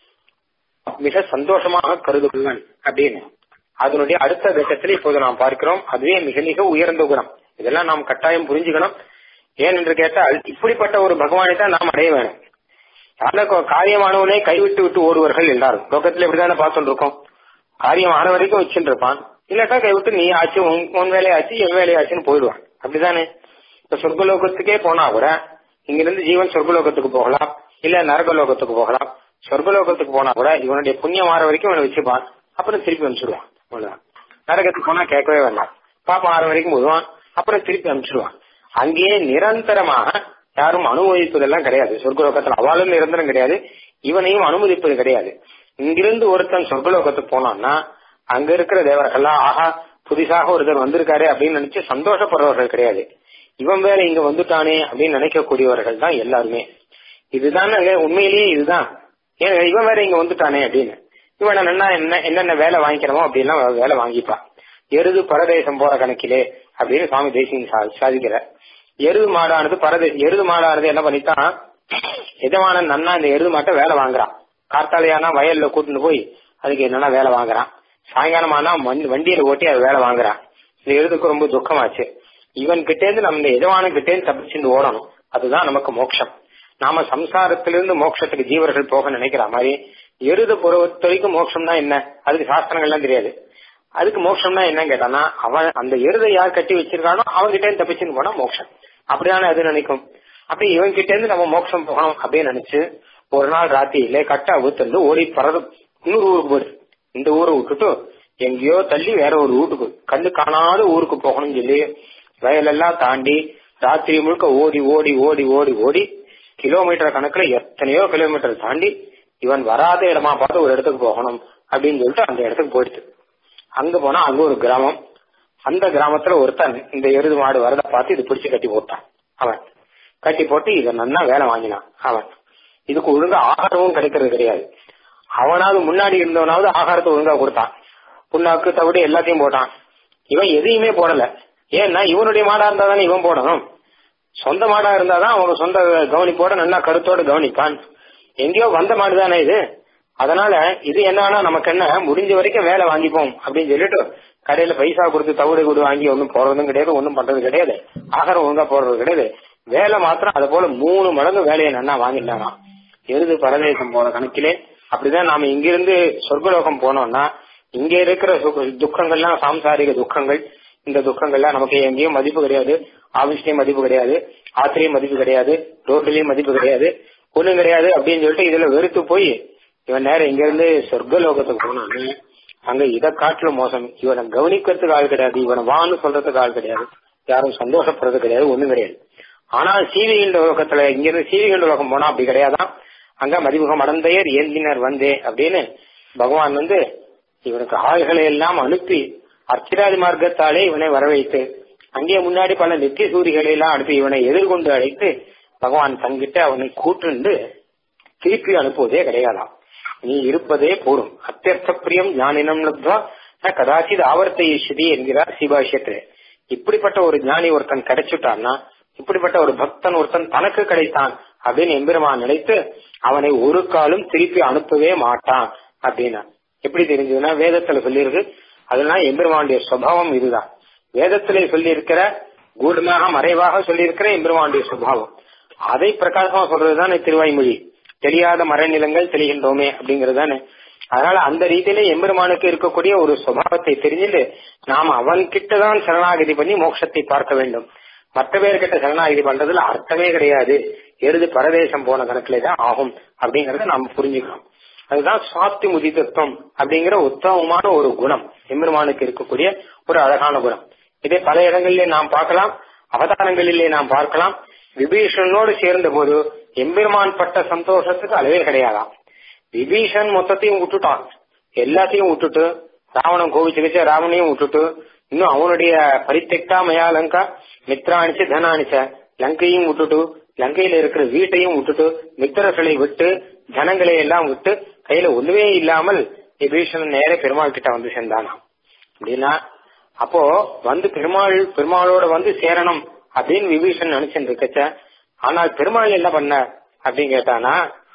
மிக சந்தோஷமாக கருதுவன் அப்படின்னு அதனுடைய அடுத்த கட்டத்தில் இப்போது நாம் பார்க்கிறோம் அதுவே மிக மிக உயர்ந்த குணம் இதெல்லாம் நாம் கட்டாயம் புரிஞ்சுக்கணும் ஏன் என்று கேட்டால் இப்படிப்பட்ட ஒரு பகவானை தான் நாம் அடைய வேணும் யார காரியமானவனே கைவிட்டு விட்டு ஓடுவார்கள் எல்லாரும் லோகத்துல இப்படிதானே பார்த்துட்டு இருக்கோம் காரியம் ஆன வரைக்கும் வச்சுட்டு இருப்பான் இல்லாட்டா கைவிட்டு நீ ஆச்சு உன் வேலையாச்சு என் வேலையாச்சுன்னு போயிடுவான் அப்படிதானே இப்ப சொர்க்கலோகத்துக்கே போனா கூட இங்கிருந்து ஜீவன் சொர்க்கலோகத்துக்கு போகலாம் இல்ல நரகலோகத்துக்கு போகலாம் சொர்க்கலோகத்துக்கு போனா கூட இவனுடைய புண்ணியம் ஆற வரைக்கும் இவனை வச்சுப்பான் அப்புறம் திருப்பி அனுப்பிச்சிடுவான் அவ்வளவுதான் நரகத்துக்கு போனா கேட்கவே வேண்டாம் பாப்பா ஆறு வரைக்கும் போடுவான் அப்புறம் திருப்பி அனுப்பிச்சிடுவான் அங்கேயே நிரந்தரமாக யாரும் அனுமதிப்பதெல்லாம் கிடையாது சொர்க்கலோகத்தில் அவளும் நிரந்தரம் கிடையாது இவனையும் அனுமதிப்பது கிடையாது இங்கிருந்து ஒருத்தன் சொர்க்கலோகத்துக்கு போனான்னா அங்க இருக்கிற தேவர்கள்லாம் ஆஹா புதுசாக ஒருத்தர் வந்திருக்காரு அப்படின்னு நினைச்சு சந்தோஷப்படுறவர்கள் கிடையாது இவன் வேற இங்க வந்துட்டானே அப்படின்னு நினைக்கக்கூடியவர்கள் தான் எல்லாருமே இதுதான் உண்மையிலேயே இதுதான் ஏன் இவன் வேற இங்க வந்துட்டானே அப்படின்னு இவன் என்ன என்ன என்னென்ன வேலை வாங்கிக்கிறோமோ அப்படின்னா வேலை வாங்கிப்பான் எருது பரதேசம் போற கணக்கிலே அப்படின்னு சுவாமி தேசியம் சாதிக்கிற எருது மாடானது பரதே எருது மாடானது என்ன பண்ணித்தான் எஜமான நன்னா இந்த எருது மாட்டை வேலை வாங்குறான் கார்த்தாலையானா வயல்ல கூட்டிட்டு போய் அதுக்கு என்னன்னா வேலை வாங்குறான் சாயங்காலமானா வண்டியில ஓட்டி அது வேலை வாங்குறான் இந்த எருதுக்கு ரொம்ப துக்கமாச்சு இவன் கிட்டே இருந்து நம்ம இந்த எஜமான கிட்டே இருந்து தப்பிச்சுட்டு ஓடணும் அதுதான் நமக்கு மோட்சம் நாம சம்சாரத்திலிருந்து மோட்சத்துக்கு ஜீவர்கள் போக நினைக்கிற மாதிரி எருது பொறுத்த வரைக்கும் மோட்சம்னா என்ன அதுக்கு சாஸ்திரங்கள்லாம் தெரியாது அதுக்கு மோட்சம்னா என்னன்னு கேட்டானா அவன் அந்த எருதை யார் கட்டி வச்சிருக்கானோ அவன்கிட்ட இருந்து தப்பிச்சுன்னு போனா மோட்சம் அப்படிதானே அது நினைக்கும் அப்படி இவன் கிட்ட இருந்து நம்ம மோட்சம் போகணும் அப்படின்னு நினைச்சு ஒரு நாள் ராத்திரியில கட்டா ஊத்துந்து ஓடி பறந்து இன்னொரு ஊருக்கு போயிடு இந்த ஊரை விட்டுட்டு எங்கேயோ தள்ளி வேற ஒரு வீட்டுக்கு கண்ணு காணாத ஊருக்கு போகணும்னு சொல்லி வயலெல்லாம் தாண்டி ராத்திரி முழுக்க ஓடி ஓடி ஓடி ஓடி ஓடி கிலோமீட்டர் கணக்குல எத்தனையோ கிலோமீட்டர் தாண்டி இவன் வராத இடமா பார்த்து ஒரு இடத்துக்கு போகணும் அப்படின்னு சொல்லிட்டு அந்த இடத்துக்கு போயிடுது அங்க போனா அங்க ஒரு கிராமம் அந்த கிராமத்துல ஒருத்தன் இந்த எருது மாடு வரத பார்த்து இது பிடிச்சு கட்டி போட்டான் அவன் கட்டி போட்டு இதை நன்னா வேலை வாங்கினான் அவன் இதுக்கு ஒழுங்கா ஆகாரமும் கிடைக்கிறது கிடையாது அவனாவது முன்னாடி இருந்தவனாவது ஆகாரத்தை ஒழுங்கா கொடுத்தான் புண்ணாக்கு தவிடு எல்லாத்தையும் போட்டான் இவன் எதையுமே போடல ஏன்னா இவனுடைய மாடா இருந்தா தானே இவன் போடணும் சொந்த மாடா இருந்தாதான் அவன் சொந்த கவனிப்போட நல்லா கருத்தோட கவனிப்பான் எங்கேயோ வந்த மாடு தானே இது அதனால இது என்னன்னா நமக்கு என்ன முடிஞ்ச வரைக்கும் வேலை வாங்கிப்போம் அப்படின்னு சொல்லிட்டு கடையில பைசா கொடுத்து தவிடு கூடு வாங்கி ஒன்னும் போடுறதும் கிடையாது ஒன்னும் பண்றது கிடையாது ஆகாரம் ஒழுங்கா போடுறது கிடையாது வேலை மாத்திரம் அது போல மூணு மடங்கு வேலையை நன்னா வாங்கிடலாம் எருது பரதேசம் போன கணக்கிலே அப்படிதான் நாம இங்கிருந்து சொர்க்கலோகம் போனோம்னா இங்க இருக்கிற சுக- துக்கங்கள்லாம் சாம்சாரிக துக்கங்கள் இந்த துக்கங்கள்லாம் நமக்கு எங்கேயும் மதிப்பு கிடையாது ஆபீஸ்லயும் மதிப்பு கிடையாது ஆத்திரையும் மதிப்பு கிடையாது ரோட்லயும் மதிப்பு கிடையாது ஒண்ணும் கிடையாது அப்படின்னு சொல்லிட்டு இதுல வெறுத்து போய் இவன் நேரம் இங்க இருந்து சொர்க்கலோகத்துக்கு போனானே அங்க இதை காட்டுல மோசம் இவனை கவனிக்கிறதுக்கு ஆள் கிடையாது இவனை வான்னு சொல்றதுக்கு ஆள் கிடையாது யாரும் சந்தோஷப்படுறது கிடையாது ஒண்ணும் கிடையாது ஆனா சீவிகண்ட உலகத்துல இங்க இருந்து சீவிகண்ட உலகம் போனா அப்படி கிடையாதான் அங்க மதிமுகம் அடந்தையர் ஏந்தினர் வந்தே அப்படின்னு பகவான் வந்து இவனுக்கு ஆள்களை எல்லாம் அனுப்பி அர்ச்சிராதி மார்க்கத்தாலே இவனை வரவைத்து அங்கே முன்னாடி பல நித்திய சூரிகளை எல்லாம் அனுப்பி இவனை எதிர்கொண்டு அழைத்து பகவான் தங்கிட்ட அவனை கூட்டுண்டு திருப்பி அனுப்புவதே கிடையாதாம் நீ இருப்பதே போடும் அத்தியர்த்த பிரியம் ஞானினம் லப்துவா ந கதாச்சித் ஆவர்த்தயிஷதி என்கிறார் சிபாஷ்யத்துல இப்படிப்பட்ட ஒரு ஞானி ஒருத்தன் கிடைச்சுட்டான்னா இப்படிப்பட்ட ஒரு பக்தன் ஒருத்தன் தனக்கு கிடைத்தான் அப்படின்னு எம்பெருமான் நினைத்து அவனை ஒரு காலும் திருப்பி அனுப்பவே மாட்டான் அப்படின்னா எப்படி தெரிஞ்சதுன்னா வேதத்துல சொல்லியிருக்கு அதெல்லாம் எம்பெருமானுடைய சுபாவம் இதுதான் வேதத்திலே சொல்லியிருக்கிற கூடமாக மறைவாக சொல்லியிருக்கிற எம்பெருமானுடைய சுபாவம் அதை பிரகாசமா சொல்றதுதானே திருவாய்மொழி தெரியாத மறைநிலங்கள் தெரிகின்றோமே அப்படிங்கிறது தானே அதனால அந்த ரீதியில எம்பெருமானுக்கு இருக்கக்கூடிய ஒரு சுபாவத்தை தெரிஞ்சுட்டு நாம் அவன் கிட்டதான் சரணாகதி பண்ணி மோட்சத்தை பார்க்க வேண்டும் மற்ற பேர்கிட்ட சரணாகதி பண்றதுல அர்த்தமே கிடையாது எருது பரதேசம் போன கணக்குல தான் ஆகும் அப்படிங்கறத நாம புரிஞ்சுக்கணும் அதுதான் சாத்தி முதிதத்துவம் அப்படிங்கிற உத்தமமான ஒரு குணம் எம்பெருமானுக்கு இருக்கக்கூடிய ஒரு அழகான குணம் இதை பல இடங்களிலே நாம் பார்க்கலாம் அவதாரங்களிலே நாம் பார்க்கலாம் விபீஷணனோடு சேர்ந்த போது எம்பெருமான் பட்ட சந்தோஷத்துக்கு அளவே கிடையாதாம் விபீஷன் மொத்தத்தையும் விட்டுட்டான் எல்லாத்தையும் விட்டுட்டு ராவணன் கோவிச்சுக்கிச்சு ராவணையும் விட்டுட்டு இன்னும் அவனுடைய பரித்தெக்டா மயா லங்கா மித்ராணிச்ச தனானிச்ச லங்கையும் விட்டுட்டு லங்கையில இருக்கிற வீட்டையும் விட்டுட்டு மித்திரர்களை விட்டு ஜனங்களை எல்லாம் விட்டு கையில ஒண்ணுமே இல்லாமல் விபீஷணன் நேர பெருமாள் கிட்ட வந்து சேர்ந்தானாம் அப்படின்னா அப்போ வந்து பெருமாள் பெருமாளோட வந்து சேரணும் அப்படின்னு விபீஷன் நினைச்சுட்டு இருக்கச்ச ஆனால் பெருமாள் என்ன பண்ண அப்படின்னு கேட்டானா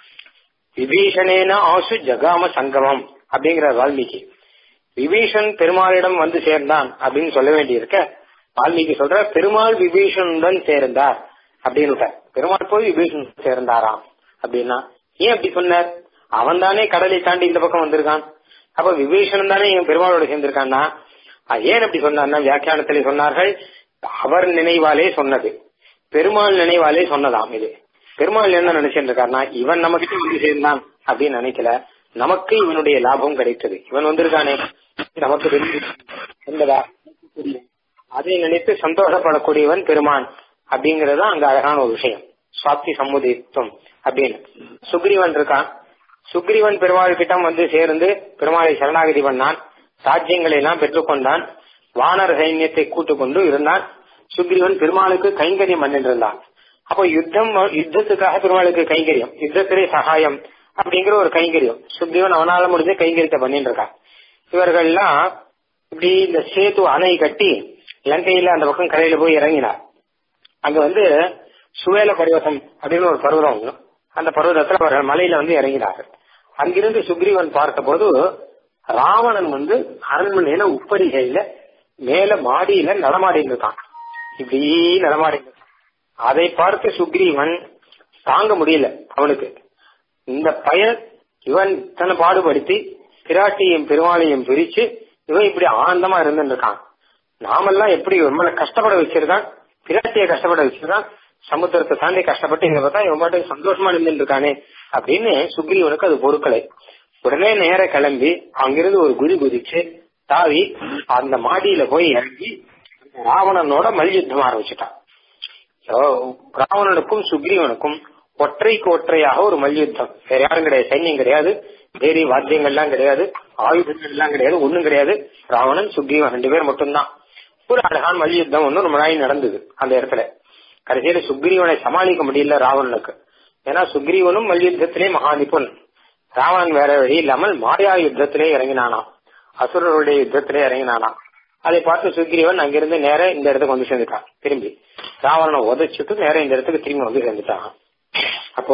விபீஷணேன ஆசு ஜகாம சங்கமம் அப்படிங்கிற வால்மீகி விபீஷன் பெருமாளிடம் வந்து சேர்ந்தான் அப்படின்னு சொல்ல வேண்டியிருக்க வால்மீகி சொல்ற பெருமாள் விபீஷனுடன் சேர்ந்தார் அப்படின்னு பெருமாள் போய் விபீஷன் சேர்ந்தாராம் அப்படின்னா ஏன் அப்படி சொன்னார் அவன் தானே கடலை தாண்டி இந்த பக்கம் வந்திருக்கான் அப்ப விபீஷணன் தானே இவன் பெருமாளோட சேர்ந்திருக்கான்னா அது ஏன் அப்படி சொன்னார்னா வியாக்கியானத்திலே சொன்னார்கள் அவர் நினைவாலே சொன்னது பெருமாள் நினைவாலே சொன்னதாம் இது பெருமாள் என்ன நினைச்சிட்டு இருக்காருன்னா இவன் நம்ம கிட்ட வந்து சேர்ந்தான் அப்படின்னு நினைக்கல நமக்கு இவனுடைய லாபம் கிடைத்தது இவன் வந்திருக்கானே நமக்கு தெரிஞ்சு என்பதா அதை நினைத்து சந்தோஷப்படக்கூடியவன் பெருமான் அப்படிங்கறது அங்க அழகான ஒரு விஷயம் சுவாப்தி சமுதித்துவம் அப்படின்னு சுக்ரீவன் இருக்கான் சுக்ரீவன் பெருமாள் கிட்டம் வந்து சேர்ந்து பெருமாளை சரணாகதி பண்ணான் ராஜ்யங்களை எல்லாம் பெற்றுக்கொண்டான் வானர சைன்யத்தை கூட்டுக் கொண்டு இருந்தான் சுக்ரீவன் பெருமாளுக்கு கைங்கரியம் பண்ணிட்டு இருந்தான் அப்போ யுத்தம் யுத்தத்துக்காக பெருமாளுக்கு கைங்கரியம் யுத்தத்திலே சகாயம் அப்படிங்கிற ஒரு கைங்கரியம் சுக்ரீவன் அவனால முடிஞ்ச கைங்கரியத்தை பண்ணிட்டு இருக்கான் இவர்கள்லாம் இப்படி இந்த சேத்து அணை கட்டி லங்கையில அந்த பக்கம் கரையில போய் இறங்கினார் அங்க வந்து சுவேல பர்வதம் அப்படின்னு ஒரு பர்வதம் உண்டு. அந்த பர்வதத்துல அவர்கள் மலையில வந்து இறங்கினார்கள் அங்கிருந்து சுக்ரீவன் பார்த்தபோது ராவணன் வந்து அரண்மனையில உப்பரிகையில மேல மாடியில நடமாடிட்டு இருக்கான் இப்படி நடமாடிட்டு இருக்கான் அதை பார்த்து சுக்ரீவன் தாங்க முடியல அவனுக்கு இந்த பையன் இவன் தன்னை பாடுபடுத்தி பிராட்டியும் பெருமாளையும் பிரிச்சு இவன் இப்படி ஆனந்தமா இருந்துட்டு இருக்கான் நாமெல்லாம் எப்படி இவன் கஷ்டப்பட வச்சிருக்கான் பிராட்டிய கஷ்டப்பட வச்சிருக்கான் சமுத்திரத்தை தாண்டி கஷ்டப்பட்டு இங்க பார்த்தா இவன் பாட்டு சந்தோஷமா நின்றுட்டு இருக்கானே அப்படின்னு சுக்ரீவனுக்கு அது பொருட்களை உடனே நேர கிளம்பி அங்கிருந்து ஒரு குதி குதிச்சு தாவி அந்த மாடியில போய் இறங்கி ராவணனோட மல்யுத்தம் ஆரம்பிச்சுட்டான் ராவணனுக்கும் சுக்ரீவனுக்கும் ஒற்றைக்கு ஒற்றையாக ஒரு மல்யுத்தம் வேற யாரும் கிடையாது சைன்யம் கிடையாது வேறு வாத்தியங்கள்லாம் கிடையாது ஆயுதங்கள் எல்லாம் கிடையாது ஒண்ணும் கிடையாது ராவணன் சுக்ரீவன் ரெண்டு பேர் மட்டும்தான் ஒரு அழகான மல்யுத்தம் ஒண்ணு ரொம்ப நாய் நடந்தது அந்த இடத்துல கடைசியில சுக்ரீவனை சமாளிக்க முடியல ராவணனுக்கு ஏன்னா சுக்ரீவனும் மல்யுத்தத்திலே மகாநிபுன் ராவணன் வேற வழி இல்லாமல் மாயா யுத்தத்திலே இறங்கினானாம் அசுரருடைய யுத்தத்திலே இறங்கினானாம் அதை பார்த்து சுக்ரீவன் அங்கிருந்து நேர இந்த இடத்துக்கு வந்து சேர்ந்துட்டான் திரும்பி ராவணனை உதச்சிட்டு நேர இந்த இடத்துக்கு திரும்பி வந்து சேர்ந்துட்டான் அப்போ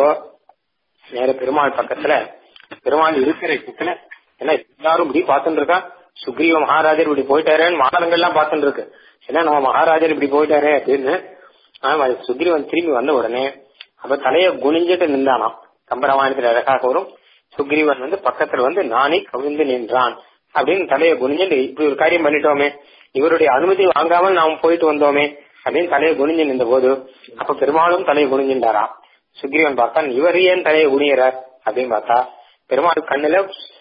நேர பெருமாள் பக்கத்துல பெருமாள் இருக்கிற இடத்துல ஏன்னா எல்லாரும் இப்படி பார்த்துட்டு இருக்கா சுக்ரீவ மகாராஜர் இப்படி போயிட்டாரேன்னு மாநிலங்கள் எல்லாம் பார்த்துட்டு இருக்கு ஏன்னா நம்ம மகாராஜர் இப்படி போயிட்டாரே அப்படின்னு ஆனா சுக்ரீவன் திரும்பி வந்த உடனே அப்ப தலைய குனிஞ்சிட்டு நின்றானாம் கம்பராமாயணத்துல அழகாக வரும் சுக்ரீவன் வந்து பக்கத்துல வந்து நானே கவிழ்ந்து நின்றான் அப்படின்னு தலைய குனிஞ்சிட்டு இப்படி ஒரு காரியம் பண்ணிட்டோமே இவருடைய அனுமதி வாங்காமல் நாம் போயிட்டு வந்தோமே அப்படின்னு தலையை குனிஞ்சு நின்ற போது அப்ப பெருமாளும் தலையை குனிஞ்சின்றாரா சுக்ரீவன் பார்த்தான் இவர் ஏன் தலையை குனியறார் அப்படின்னு பார்த்தா பெருமாள் கண்ணுல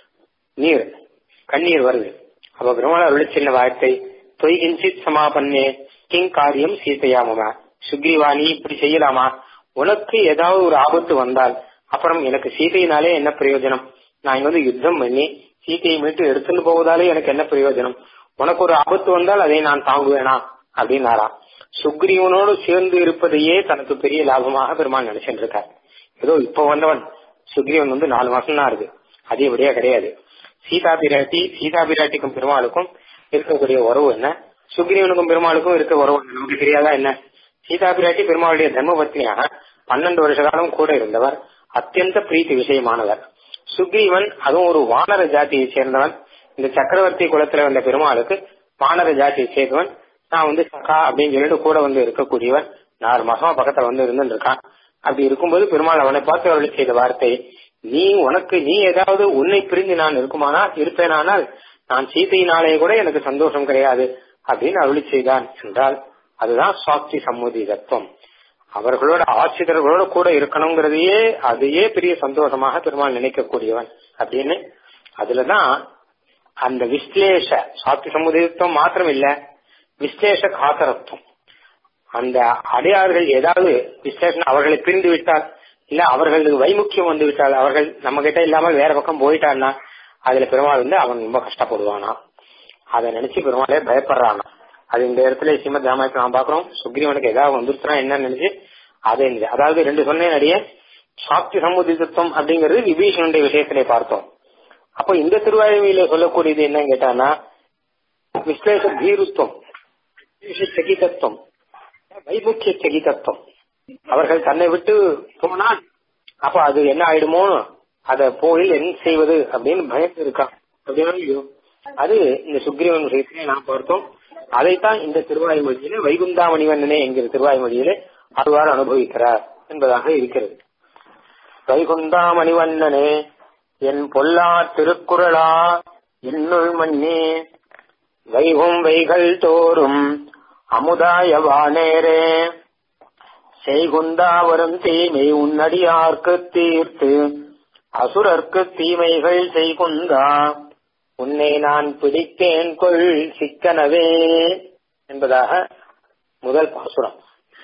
நீர் கண்ணீர் வருது அப்ப பெருமாள் அருளி சின்ன வார்த்தை தொய்கிஞ்சித் சமாபன்னே கிங் காரியம் சீத்தையாமமா சுக்ரீவா நீ இப்படி செய்யலாமா உனக்கு ஏதாவது ஒரு ஆபத்து வந்தால் அப்புறம் எனக்கு சீதையினாலே என்ன பிரயோஜனம் நான் இங்க வந்து யுத்தம் பண்ணி சீதையை மீட்டு எடுத்துட்டு போவதாலே எனக்கு என்ன பிரயோஜனம் உனக்கு ஒரு ஆபத்து வந்தால் அதை நான் தாங்குவேனா அப்படின்னாரா சுக்ரீவனோடு சேர்ந்து இருப்பதையே தனக்கு பெரிய லாபமாக பெருமாள் நினைச்சிட்டு இருக்கார் ஏதோ இப்ப வந்தவன் சுக்ரீவன் வந்து நாலு மாசம் தான் இருக்கு அதிகப்படியா கிடையாது சீதா பிராட்டி சீதா பிராட்டிக்கும் பெருமாளுக்கும் இருக்கக்கூடிய உறவு என்ன சுக்ரீவனுக்கும் பெருமாளுக்கும் இருக்க உறவு நமக்கு தெரியாதா என்ன சீதா பிராட்டி பெருமாளுடைய தர்மபத்னியாக பன்னெண்டு வருஷ காலம் கூட இருந்தவர் அத்தியந்த பிரீத்தி விஷயமானவர் சுக்ரீவன் அதுவும் ஒரு வானர ஜாதியை சேர்ந்தவன் இந்த சக்கரவர்த்தி குலத்துல வந்த பெருமாளுக்கு வானர ஜாதியை சேர்ந்தவன் நான் வந்து சக்கா அப்படின்னு சொல்லிட்டு கூட வந்து இருக்கக்கூடியவன் நாலு மாசமா பக்கத்துல வந்து இருந்துட்டு இருக்கான் அப்படி இருக்கும்போது பெருமாள் அவனை பார்த்து அவளுக்கு செய்த வார்த்தை நீ உனக்கு நீ ஏதாவது உன்னை பிரிந்து நான் இருக்குமானா இருப்பேனானால் நான் சீதையினாலே கூட எனக்கு சந்தோஷம் கிடையாது அப்படின்னு அருளி செய்தான் என்றால் அதுதான் சுவாப்தி சம்மதி தத்துவம் அவர்களோட ஆசிரியர்களோட கூட இருக்கணுங்கிறதையே அதையே பெரிய சந்தோஷமாக பெருமாள் நினைக்கக்கூடியவன் அப்படின்னு அதுலதான் அந்த விஸ்லேஷ சாப்தி சமுதாயத்துவம் மாத்திரம் இல்ல விஸ்லேஷ காத்தரத்துவம் அந்த அடையார்கள் ஏதாவது விசேஷம் அவர்களை பிரிந்து விட்டால் இல்ல அவர்களுக்கு வைமுக்கியம் வந்து விட்டால் அவர்கள் நம்ம கிட்ட இல்லாமல் வேற பக்கம் போயிட்டான்னா அதுல பெருமாள் வந்து அவன் ரொம்ப கஷ்டப்படுவானா அதை நினைச்சு பெருமாளே பயப்படுறானா அது இந்த இடத்துல ஸ்ரீமத் ராமாயணத்தை நாம் பாக்குறோம் சுக்ரீவனுக்கு ஏதாவது வந்துருச்சுனா என்ன நினைச்சு அதே அதாவது ரெண்டு சொன்னேன் அடியே சாப்தி சமுதித்துவம் அப்படிங்கிறது விபீஷனுடைய விஷயத்திலே பார்த்தோம் அப்போ இந்த திருவாயுமையில சொல்லக்கூடியது என்னன்னு கேட்டானா விஸ்லேஷ தீருத்துவம் சகிதத்துவம் வைமுக்கிய சகிதத்துவம் அவர்கள் தன்னை விட்டு போனால் அப்ப அது என்ன ஆயிடுமோ அத போய் என்ன செய்வது அப்படின்னு பயந்து இருக்கான் அப்படின்னா அது இந்த சுக்ரீவன் விஷயத்திலே நாம் பார்த்தோம் அதைத்தான் இந்த திருவாய்மொழியிலே வைகுந்தாமணிவண்ணனே என்கிற திருவாய்மொழியிலே அவ்வாறு அனுபவிக்கிறார் என்பதாக இருக்கிறது வைகுந்தாமணிவண்ணனே என் பொல்லா திருக்குறளா என்னுள் மண்ணே வைகும் வைகள் தோறும் அமுதாய வானேரே செய்குந்தா வரும் தீமை உன்னடியார்க்கு தீர்த்து அசுரர்க்கு தீமைகள் செய்குந்தா உன்னை நான் பிடித்தேன் கொள் சிக்கனவே என்பதாக முதல் பாசுரம்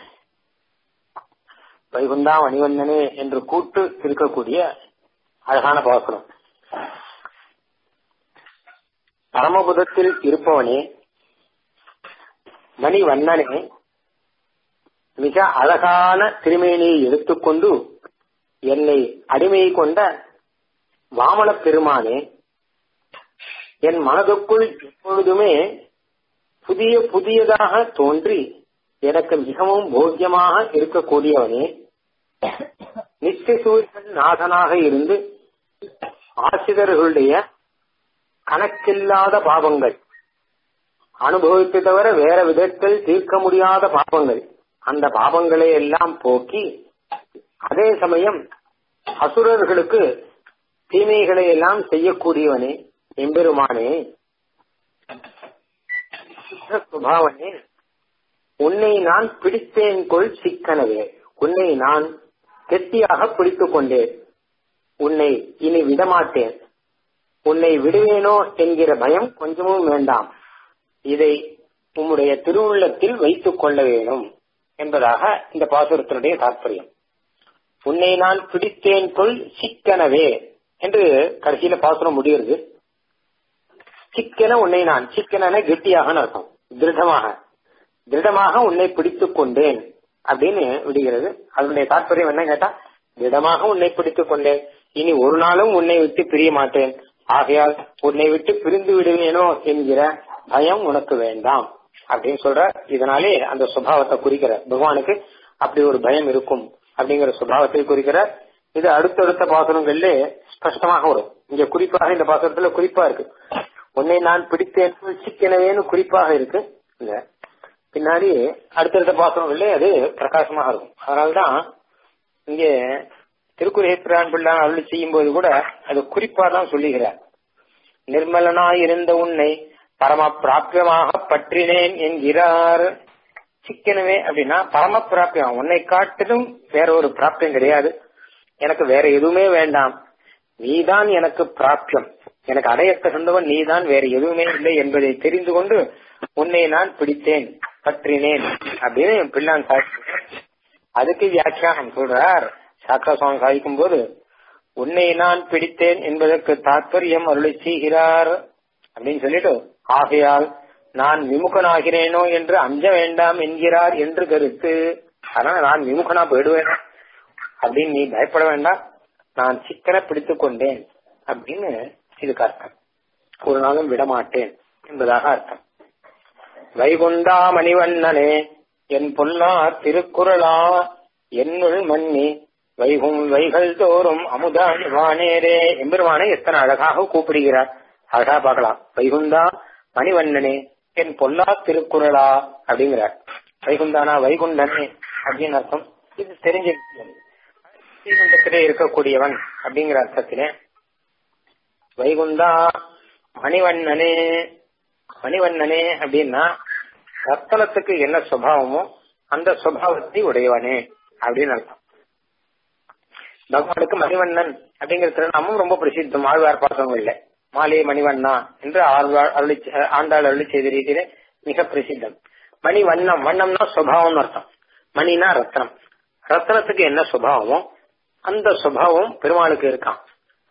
வைகுந்தா மணிவண்ணனே என்று கூட்டு இருக்கக்கூடிய அழகான பாசுரம் பரமபுதத்தில் இருப்பவனே மணிவண்ணனே மிக அழகான திருமேனியை எடுத்துக்கொண்டு என்னை அடிமை கொண்ட வாமன பெருமானே என் மனதுக்குள் எப்பொழுதுமே புதிய புதியதாக தோன்றி எனக்கு மிகவும் போக்கியமாக இருக்கக்கூடியவனே நித்திசூரியன் நாதனாக இருந்து ஆசிரியர்களுடைய கணக்கில்லாத பாவங்கள் அனுபவித்து தவிர வேற விதத்தில் தீர்க்க முடியாத பாவங்கள் அந்த பாவங்களை எல்லாம் போக்கி அதே சமயம் அசுரர்களுக்கு தீமைகளை எல்லாம் செய்யக்கூடியவனே எம்பெருமானே சுபாவனே உன்னை நான் பிடித்தேன் கொள் சிக்கனவே உன்னை நான் கெட்டியாக பிடித்துக் கொண்டேன் உன்னை இனி விடமாட்டேன் உன்னை விடுவேனோ என்கிற பயம் கொஞ்சமும் வேண்டாம் இதை உம்முடைய திருவுள்ளத்தில் வைத்துக் கொள்ள வேணும் என்பதாக இந்த பாசுரத்தினுடைய தாற்பயம் உன்னை நான் பிடித்தேன் கொள் சிக்கனவே என்று கடைசியில பாசுரம் முடிகிறது சிக்கன உன்னை நான் சிக்கன கெட்டியாக அர்த்தம் திருடமாக திருடமாக உன்னை பிடித்துக் கொண்டேன் அப்படின்னு விடுகிறது அதனுடைய தாற்பயம் என்ன கேட்டா திடமாக உன்னை பிடித்துக் கொண்டேன் இனி ஒரு நாளும் உன்னை விட்டு பிரிய மாட்டேன் ஆகையால் உன்னை விட்டு பிரிந்து விடுவேனோ என்கிற பயம் உனக்கு வேண்டாம் அப்படின்னு சொல்ற இதனாலே அந்த சுபாவத்தை குறிக்கிற பகவானுக்கு அப்படி ஒரு பயம் இருக்கும் அப்படிங்கிற சுபாவத்தை குறிக்கிற இது அடுத்தடுத்த பாசுரங்கள்ல ஸ்பஷ்டமாக வரும் இங்க குறிப்பாக இந்த பாசுரத்துல குறிப்பா இருக்கு உன்னை நான் பிடித்தேன் சிக்கனவேன்னு குறிப்பாக இருக்கு இல்ல பின்னாடி அடுத்தடுத்த பாசுரங்கள்ல அது பிரகாசமாக இருக்கும் அதனால்தான் இங்க திருக்குறேத்திரான் பிள்ளை அருள் செய்யும் போது கூட அது குறிப்பா தான் சொல்லுகிறார் நிர்மலனாய் இருந்த உன்னை பரம பிராபியமாக பற்றினேன் என்கிறார் சிக்கனவே அப்படின்னா பரம பிராபியம் உன்னை காட்டிலும் வேற ஒரு பிராப்தியம் கிடையாது எனக்கு வேற எதுவுமே வேண்டாம் நீதான் எனக்கு பிராப்தியம் எனக்கு அடைய தகுந்தவன் நீதான் வேற எதுவுமே இல்லை என்பதை தெரிந்து கொண்டு உன்னை நான் பிடித்தேன் பற்றினேன் அப்படின்னு பிள்ளான் சாட்சி அதுக்கு வியாக்கியானம் சொல்றார் சாக்கா சுவாமி சாதிக்கும் போது உன்னை நான் பிடித்தேன் என்பதற்கு தாற்பயம் அருளை செய்கிறார் அப்படின்னு சொல்லிட்டு ஆகையால் நான் விமுகனாகிறேனோ என்று அஞ்ச வேண்டாம் என்கிறார் என்று கருத்து ஆனா நான் விமுகனா போயிடுவேன் அப்படின்னு நீ பயப்பட வேண்டாம் நான் சிக்கன பிடித்துக் கொண்டேன் அப்படின்னு இதுக்கு அர்த்தம் ஒரு நாளும் விடமாட்டேன் என்பதாக அர்த்தம் வைகுண்டா மணிவண்ணனே என் பொல்லா திருக்குறளா என்னுள் மன்னி வைகும் வைகள் தோறும் அமுதானி வானேரே எம்பெருமானை எத்தனை அழகாக கூப்பிடுகிறார் அழகா பார்க்கலாம் வைகுந்தா மணிவண்ணனே என் பொல்லா திருக்குறளா அப்படிங்கிறார் வைகுந்தானா வைகுண்டனே அப்படின்னு அர்த்தம் இது தெரிஞ்ச ஸ்ரீகுண்டத்திலே இருக்கக்கூடியவன் அப்படிங்கிற அர்த்தத்திலே வைகுந்தா மணிவண்ணனே மணிவண்ணனே அப்படின்னா ரத்தனத்துக்கு என்ன சுபாவமோ அந்த சுபாவத்தை உடையவனே அப்படின்னு அர்த்தம் பகவானுக்கு மணிவண்ணன் அப்படிங்கிற திருநாமம் ரொம்ப பிரசித்தம் ஆழ்வார் பாசங்கள்ல மாலே மணிவண்ணா என்று ஆழ்வார் அருளி ஆண்டாள் அருளி செய்த ரீதியிலே மிக பிரசித்தம் மணி வண்ணம் வண்ணம்னா சுபாவம்னு அர்த்தம் மணினா ரத்னம் ரத்னத்துக்கு என்ன சுபாவமோ அந்த சுபாவம் பெருமாளுக்கு இருக்கான்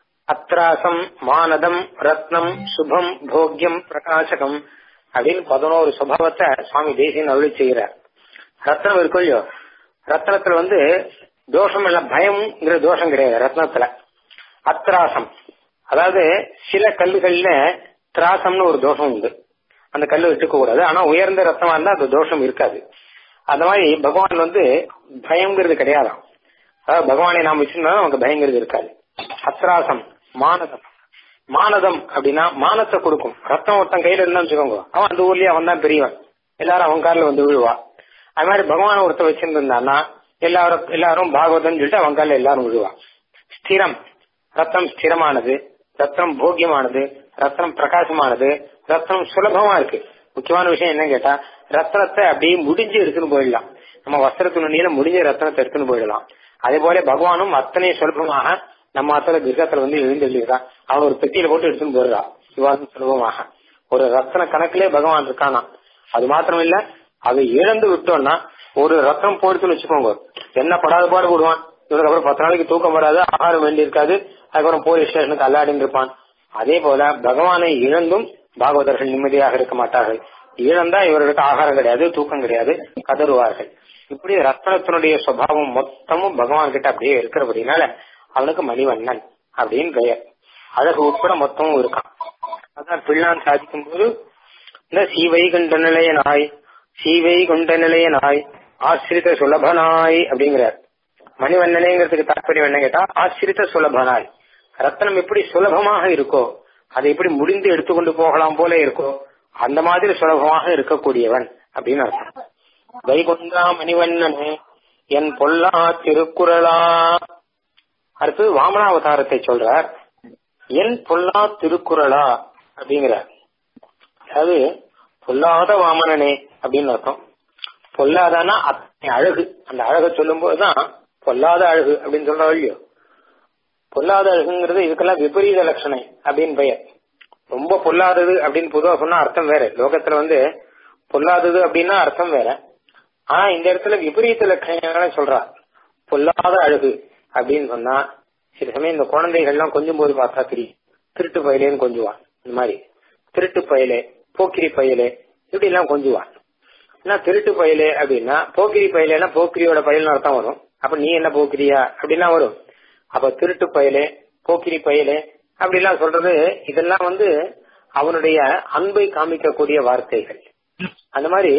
அத்ராசம் மானதம் ரத்னம் சுபம் போக்கியம் பிரகாசகம் அப்படின்னு பதினோரு சுபாவத்தை சுவாமி தேசியன் அருளி செய்கிறார் ரத்னம் இருக்கும் இல்லையோ ரத்னத்துல வந்து தோஷம் இல்ல பயம்ங்கிற தோஷம் கிடையாது ரத்னத்துல அத்ராசம் அதாவது சில கல்லுகள்ல திராசம்னு ஒரு தோஷம் உண்டு அந்த கல்லு வச்சுக்க கூடாது ஆனா உயர்ந்த ரத்தமா இருந்தா அந்த தோஷம் இருக்காது அந்த மாதிரி பகவான் வந்து பயங்கிறது கிடையாதாம் அதாவது பகவானை நாம் வச்சிருந்தா நமக்கு பயங்கிறது இருக்காது அத்ராசம் மானதம் மானதம் அப்படின்னா மானத்தை கொடுக்கும் ரத்தம் ஒருத்தன் கையில இருந்தா வச்சுக்கோங்க அவன் அந்த ஊர்லயே அவன் தான் பெரியவன் எல்லாரும் அவன் காலில் வந்து விழுவா அது மாதிரி பகவான் ஒருத்தர் வச்சிருந்தான்னா எல்லாரும் எல்லாரும் பாகவதம் சொல்லிட்டு அவன் காலில் எல்லாரும் விழுவா ஸ்திரம் ரத்தம் ஸ்திரமானது ரத்தம் போக்கியமானது ரத்தனம் பிரகாசமானது ரத்தனம் சுலபமா இருக்கு முக்கியமான விஷயம் என்ன கேட்டா ரத்னத்தை அப்படியே முடிஞ்சு எடுத்துன்னு போயிடலாம் நம்ம வஸ்திரத்து நுண்ணியில முடிஞ்ச ரத்னத்தை எடுத்துன்னு போயிடலாம் அதே போல பகவானும் அத்தனை சுலபமாக நம்ம அத்தனை கிரகத்துல வந்து எழுந்தெழுகிறான் அவன் ஒரு பெட்டியில போட்டு எடுத்துன்னு போயிடுறா சிவாசம் சுலபமாக ஒரு ரத்ன கணக்கிலே பகவான் இருக்கானா அது மாத்திரம் இல்ல அதை இழந்து விட்டோம்னா ஒரு ரத்தம் போடுத்துன்னு வச்சுக்கோங்க என்ன படாத பாடு போடுவான் இவனுக்கு அப்புறம் பத்து நாளைக்கு தூக்கம் வராது ஆகாரம் வேண்டி இருக்காது அதுக்கப்புறம் போலீஸ் ஸ்டேஷனுக்கு அல்லாடின்னு இருப்பான் அதே போல பகவானை இழந்தும் பாகவதர்கள் நிம்மதியாக இருக்க மாட்டார்கள் இழந்தா இவர்களுக்கு ஆகாரம் கிடையாது தூக்கம் கிடையாது கதறுவார்கள் இப்படி ரத்னத்தினுடைய சுவாவம் மொத்தமும் பகவான் கிட்ட அப்படியே இருக்கிறபடினால அவனுக்கு மணிவண்ணன் அப்படின்னு பெயர் அழகு உட்பட மொத்தமும் இருக்கான் அதான் பிள்ளான் சாதிக்கும் போது இந்த சீவை கொண்ட நிலைய நாய் சீவை கொண்ட நிலைய நாய் ஆசிரித சுலபனாய் அப்படிங்கிறார் மணிவண்ணனேங்கிறதுக்கு தாற்பயம் என்ன கேட்டா ஆசிரித்த சுலபனாய் ரத்னம் எப்படி சுலபமாக இருக்கோ அதை எப்படி முடிந்து எடுத்துக்கொண்டு போகலாம் போல இருக்கோ அந்த மாதிரி சுலபமாக இருக்கக்கூடியவன் அப்படின்னு அர்த்தம் வைகுந்தா மணிவண்ணனே என் பொல்லா திருக்குறளா அடுத்து வாமனாவதாரத்தை சொல்றார் என் பொல்லா திருக்குறளா அப்படிங்கிறார் அதாவது பொல்லாத வாமனனே அப்படின்னு அர்த்தம் பொல்லாதானா அத்தனை அழகு அந்த அழகை சொல்லும் போதுதான் பொல்லாத அழகு அப்படின்னு சொல்றோம் இல்லையோ பொல்லாத அழகுங்கிறது இதுக்கெல்லாம் விபரீத லட்சணை அப்படின்னு பெயர் ரொம்ப பொல்லாதது அப்படின்னு பொதுவா சொன்னா அர்த்தம் வேற லோகத்துல வந்து பொல்லாதது அப்படின்னா அர்த்தம் வேற ஆனா இந்த இடத்துல விபரீத லட்சணங்களை சொல்றா பொல்லாத அழகு அப்படின்னு சொன்னா சில சமயம் இந்த குழந்தைகள்லாம் கொஞ்சம் போது பார்த்தா தெரியும் திருட்டு பயலேன்னு கொஞ்சுவான் இந்த மாதிரி திருட்டு பயலே போக்கிரி பயலே இப்படி எல்லாம் கொஞ்சுவான் என்ன திருட்டு பயலே அப்படின்னா போக்கிரி பயலேனா போக்கிரியோட பயல்னு அர்த்தம் வரும் அப்ப நீ என்ன போக்கிரியா அப்படிலாம் வரும் அப்ப திருட்டு பயலே போக்கிரி பயலே அப்படிலாம் சொல்றது இதெல்லாம் வந்து அவனுடைய அன்பை காமிக்கக்கூடிய வார்த்தைகள் அந்த மாதிரி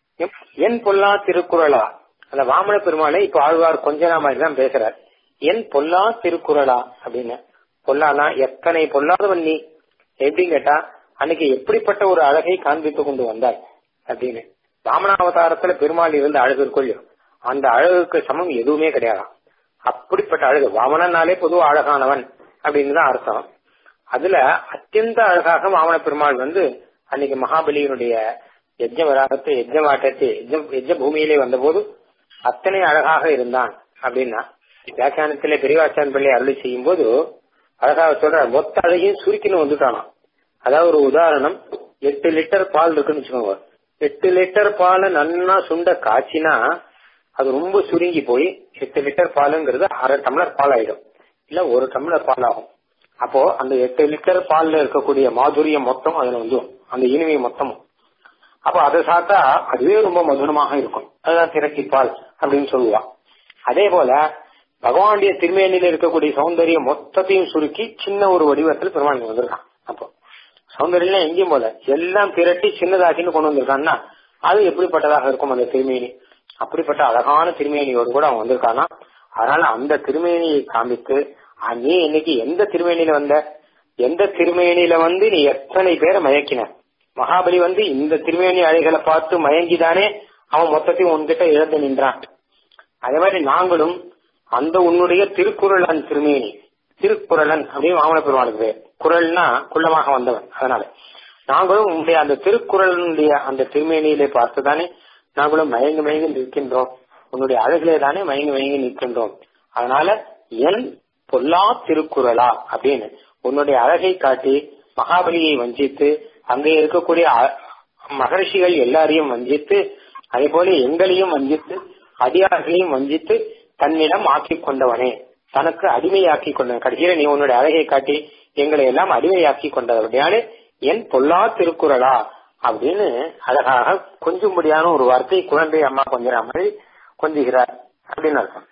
என் பொல்லா திருக்குறளா அந்த வாமன பெருமாளை இப்ப ஆழ்வார் கொஞ்ச நாள் மாதிரி தான் பேசுறார் என் பொல்லா திருக்குறளா அப்படின்னு பொல்லானா எத்தனை பொல்லாதவன் நீ எப்படின்னு கேட்டா அன்னைக்கு எப்படிப்பட்ட ஒரு அழகை காண்பித்து கொண்டு வந்தாய் அப்படின்னு வாமனாவதாரத்துல பெருமாள் இருந்த அழகு இருக்கொள்ளியோ அந்த அழகுக்கு சமம் எதுவுமே கிடையாதாம் அப்படிப்பட்ட அழகு வாமனனாலே பொதுவா அழகானவன் அப்படின்னு தான் அர்த்தம் அதுல அத்தியந்த அழகாக வாமன பெருமாள் வந்து அன்னைக்கு மகாபலியினுடைய யஜ்ஜ வராகத்தை யஜ்ஜ மாட்டத்தை யஜ்ஜ பூமியிலே வந்தபோது அத்தனை அழகாக இருந்தான் அப்படின்னா வியாக்கியானத்திலே பெரியவாச்சான் பிள்ளை அருளி செய்யும் போது அழகாக சொல்ற மொத்த அழகையும் சுருக்கின்னு வந்துட்டானாம் அதாவது ஒரு உதாரணம் எட்டு லிட்டர் பால் இருக்குன்னு வச்சுக்கோங்க எட்டு லிட்டர் பால் நன்னா சுண்ட காய்ச்சினா அது ரொம்ப சுருங்கி போய் எட்டு லிட்டர் பாலுங்கிறது அரை டம்ளர் பால் ஆயிடும் இல்ல ஒரு டம்ளர் பால் ஆகும் அப்போ அந்த எட்டு லிட்டர் பால்ல இருக்கக்கூடிய மாதுரியம் மொத்தம் அதுல வந்து அந்த இனிமை மொத்தமும் அப்போ அதை சாப்பிட்டா அதுவே ரொம்ப மதுரமாக இருக்கும் அதுதான் திரட்டி பால் அப்படின்னு சொல்லுவான் அதே போல பகவானுடைய திருமேனியில இருக்கக்கூடிய சௌந்தரியம் மொத்தத்தையும் சுருக்கி சின்ன ஒரு வடிவத்தில் பெருமாள் வந்திருக்கான் அப்போ சௌந்தரியம் எங்கேயும் போல எல்லாம் திரட்டி சின்னதாக்கின்னு கொண்டு வந்திருக்கான்னா அது எப்படிப்பட்டதாக இருக்கும் அந்த திருமேனி அப்படிப்பட்ட அழகான திருமேனியோடு கூட அவன் வந்திருக்கானா அதனால அந்த திருமேனியை காமித்து நீ இன்னைக்கு எந்த திருமேனியில வந்த எந்த திருமேனியில வந்து நீ எத்தனை பேரை மயக்கின மகாபலி வந்து இந்த திருமேனி அழைகளை பார்த்து மயங்கிதானே அவன் மொத்தத்தையும் உன்கிட்ட இழந்து நின்றான் அதே மாதிரி நாங்களும் அந்த உன்னுடைய திருக்குறளன் திருமேனி திருக்குறளன் அப்படின்னு வாமன பெருமாளுக்கு பேர் குரல்னா குள்ளமாக வந்தவன் அதனால நாங்களும் உங்களுடைய அந்த திருக்குறளுடைய அந்த திருமேனியிலே பார்த்துதானே நாங்களும் மயங்கி மயங்கி நிற்கின்றோம் உன்னுடைய அழகிலே தானே மயங்கி மயங்கி நிற்கின்றோம் அதனால என் பொல்லா திருக்குறளா அப்படின்னு உன்னுடைய அழகை காட்டி மகாபலியை வஞ்சித்து அங்கே இருக்கக்கூடிய மகர்ஷிகள் எல்லாரையும் வஞ்சித்து அதே போல எங்களையும் வஞ்சித்து அடியார்களையும் வஞ்சித்து தன்னிடம் ஆக்கிக் கொண்டவனே தனக்கு அடிமையாக்கி கொண்டவன் கடைசியில நீ உன்னுடைய அழகை காட்டி எங்களை எல்லாம் அடிமையாக்கி கொண்டவர்களாலே என் பொல்லா திருக்குறளா அப்படின்னு அழகாக கொஞ்சும்படியான ஒரு வார்த்தை குழந்தை அம்மா கொஞ்சிற மாதிரி கொஞ்சுகிறார் அப்படின்னு அர்த்தம்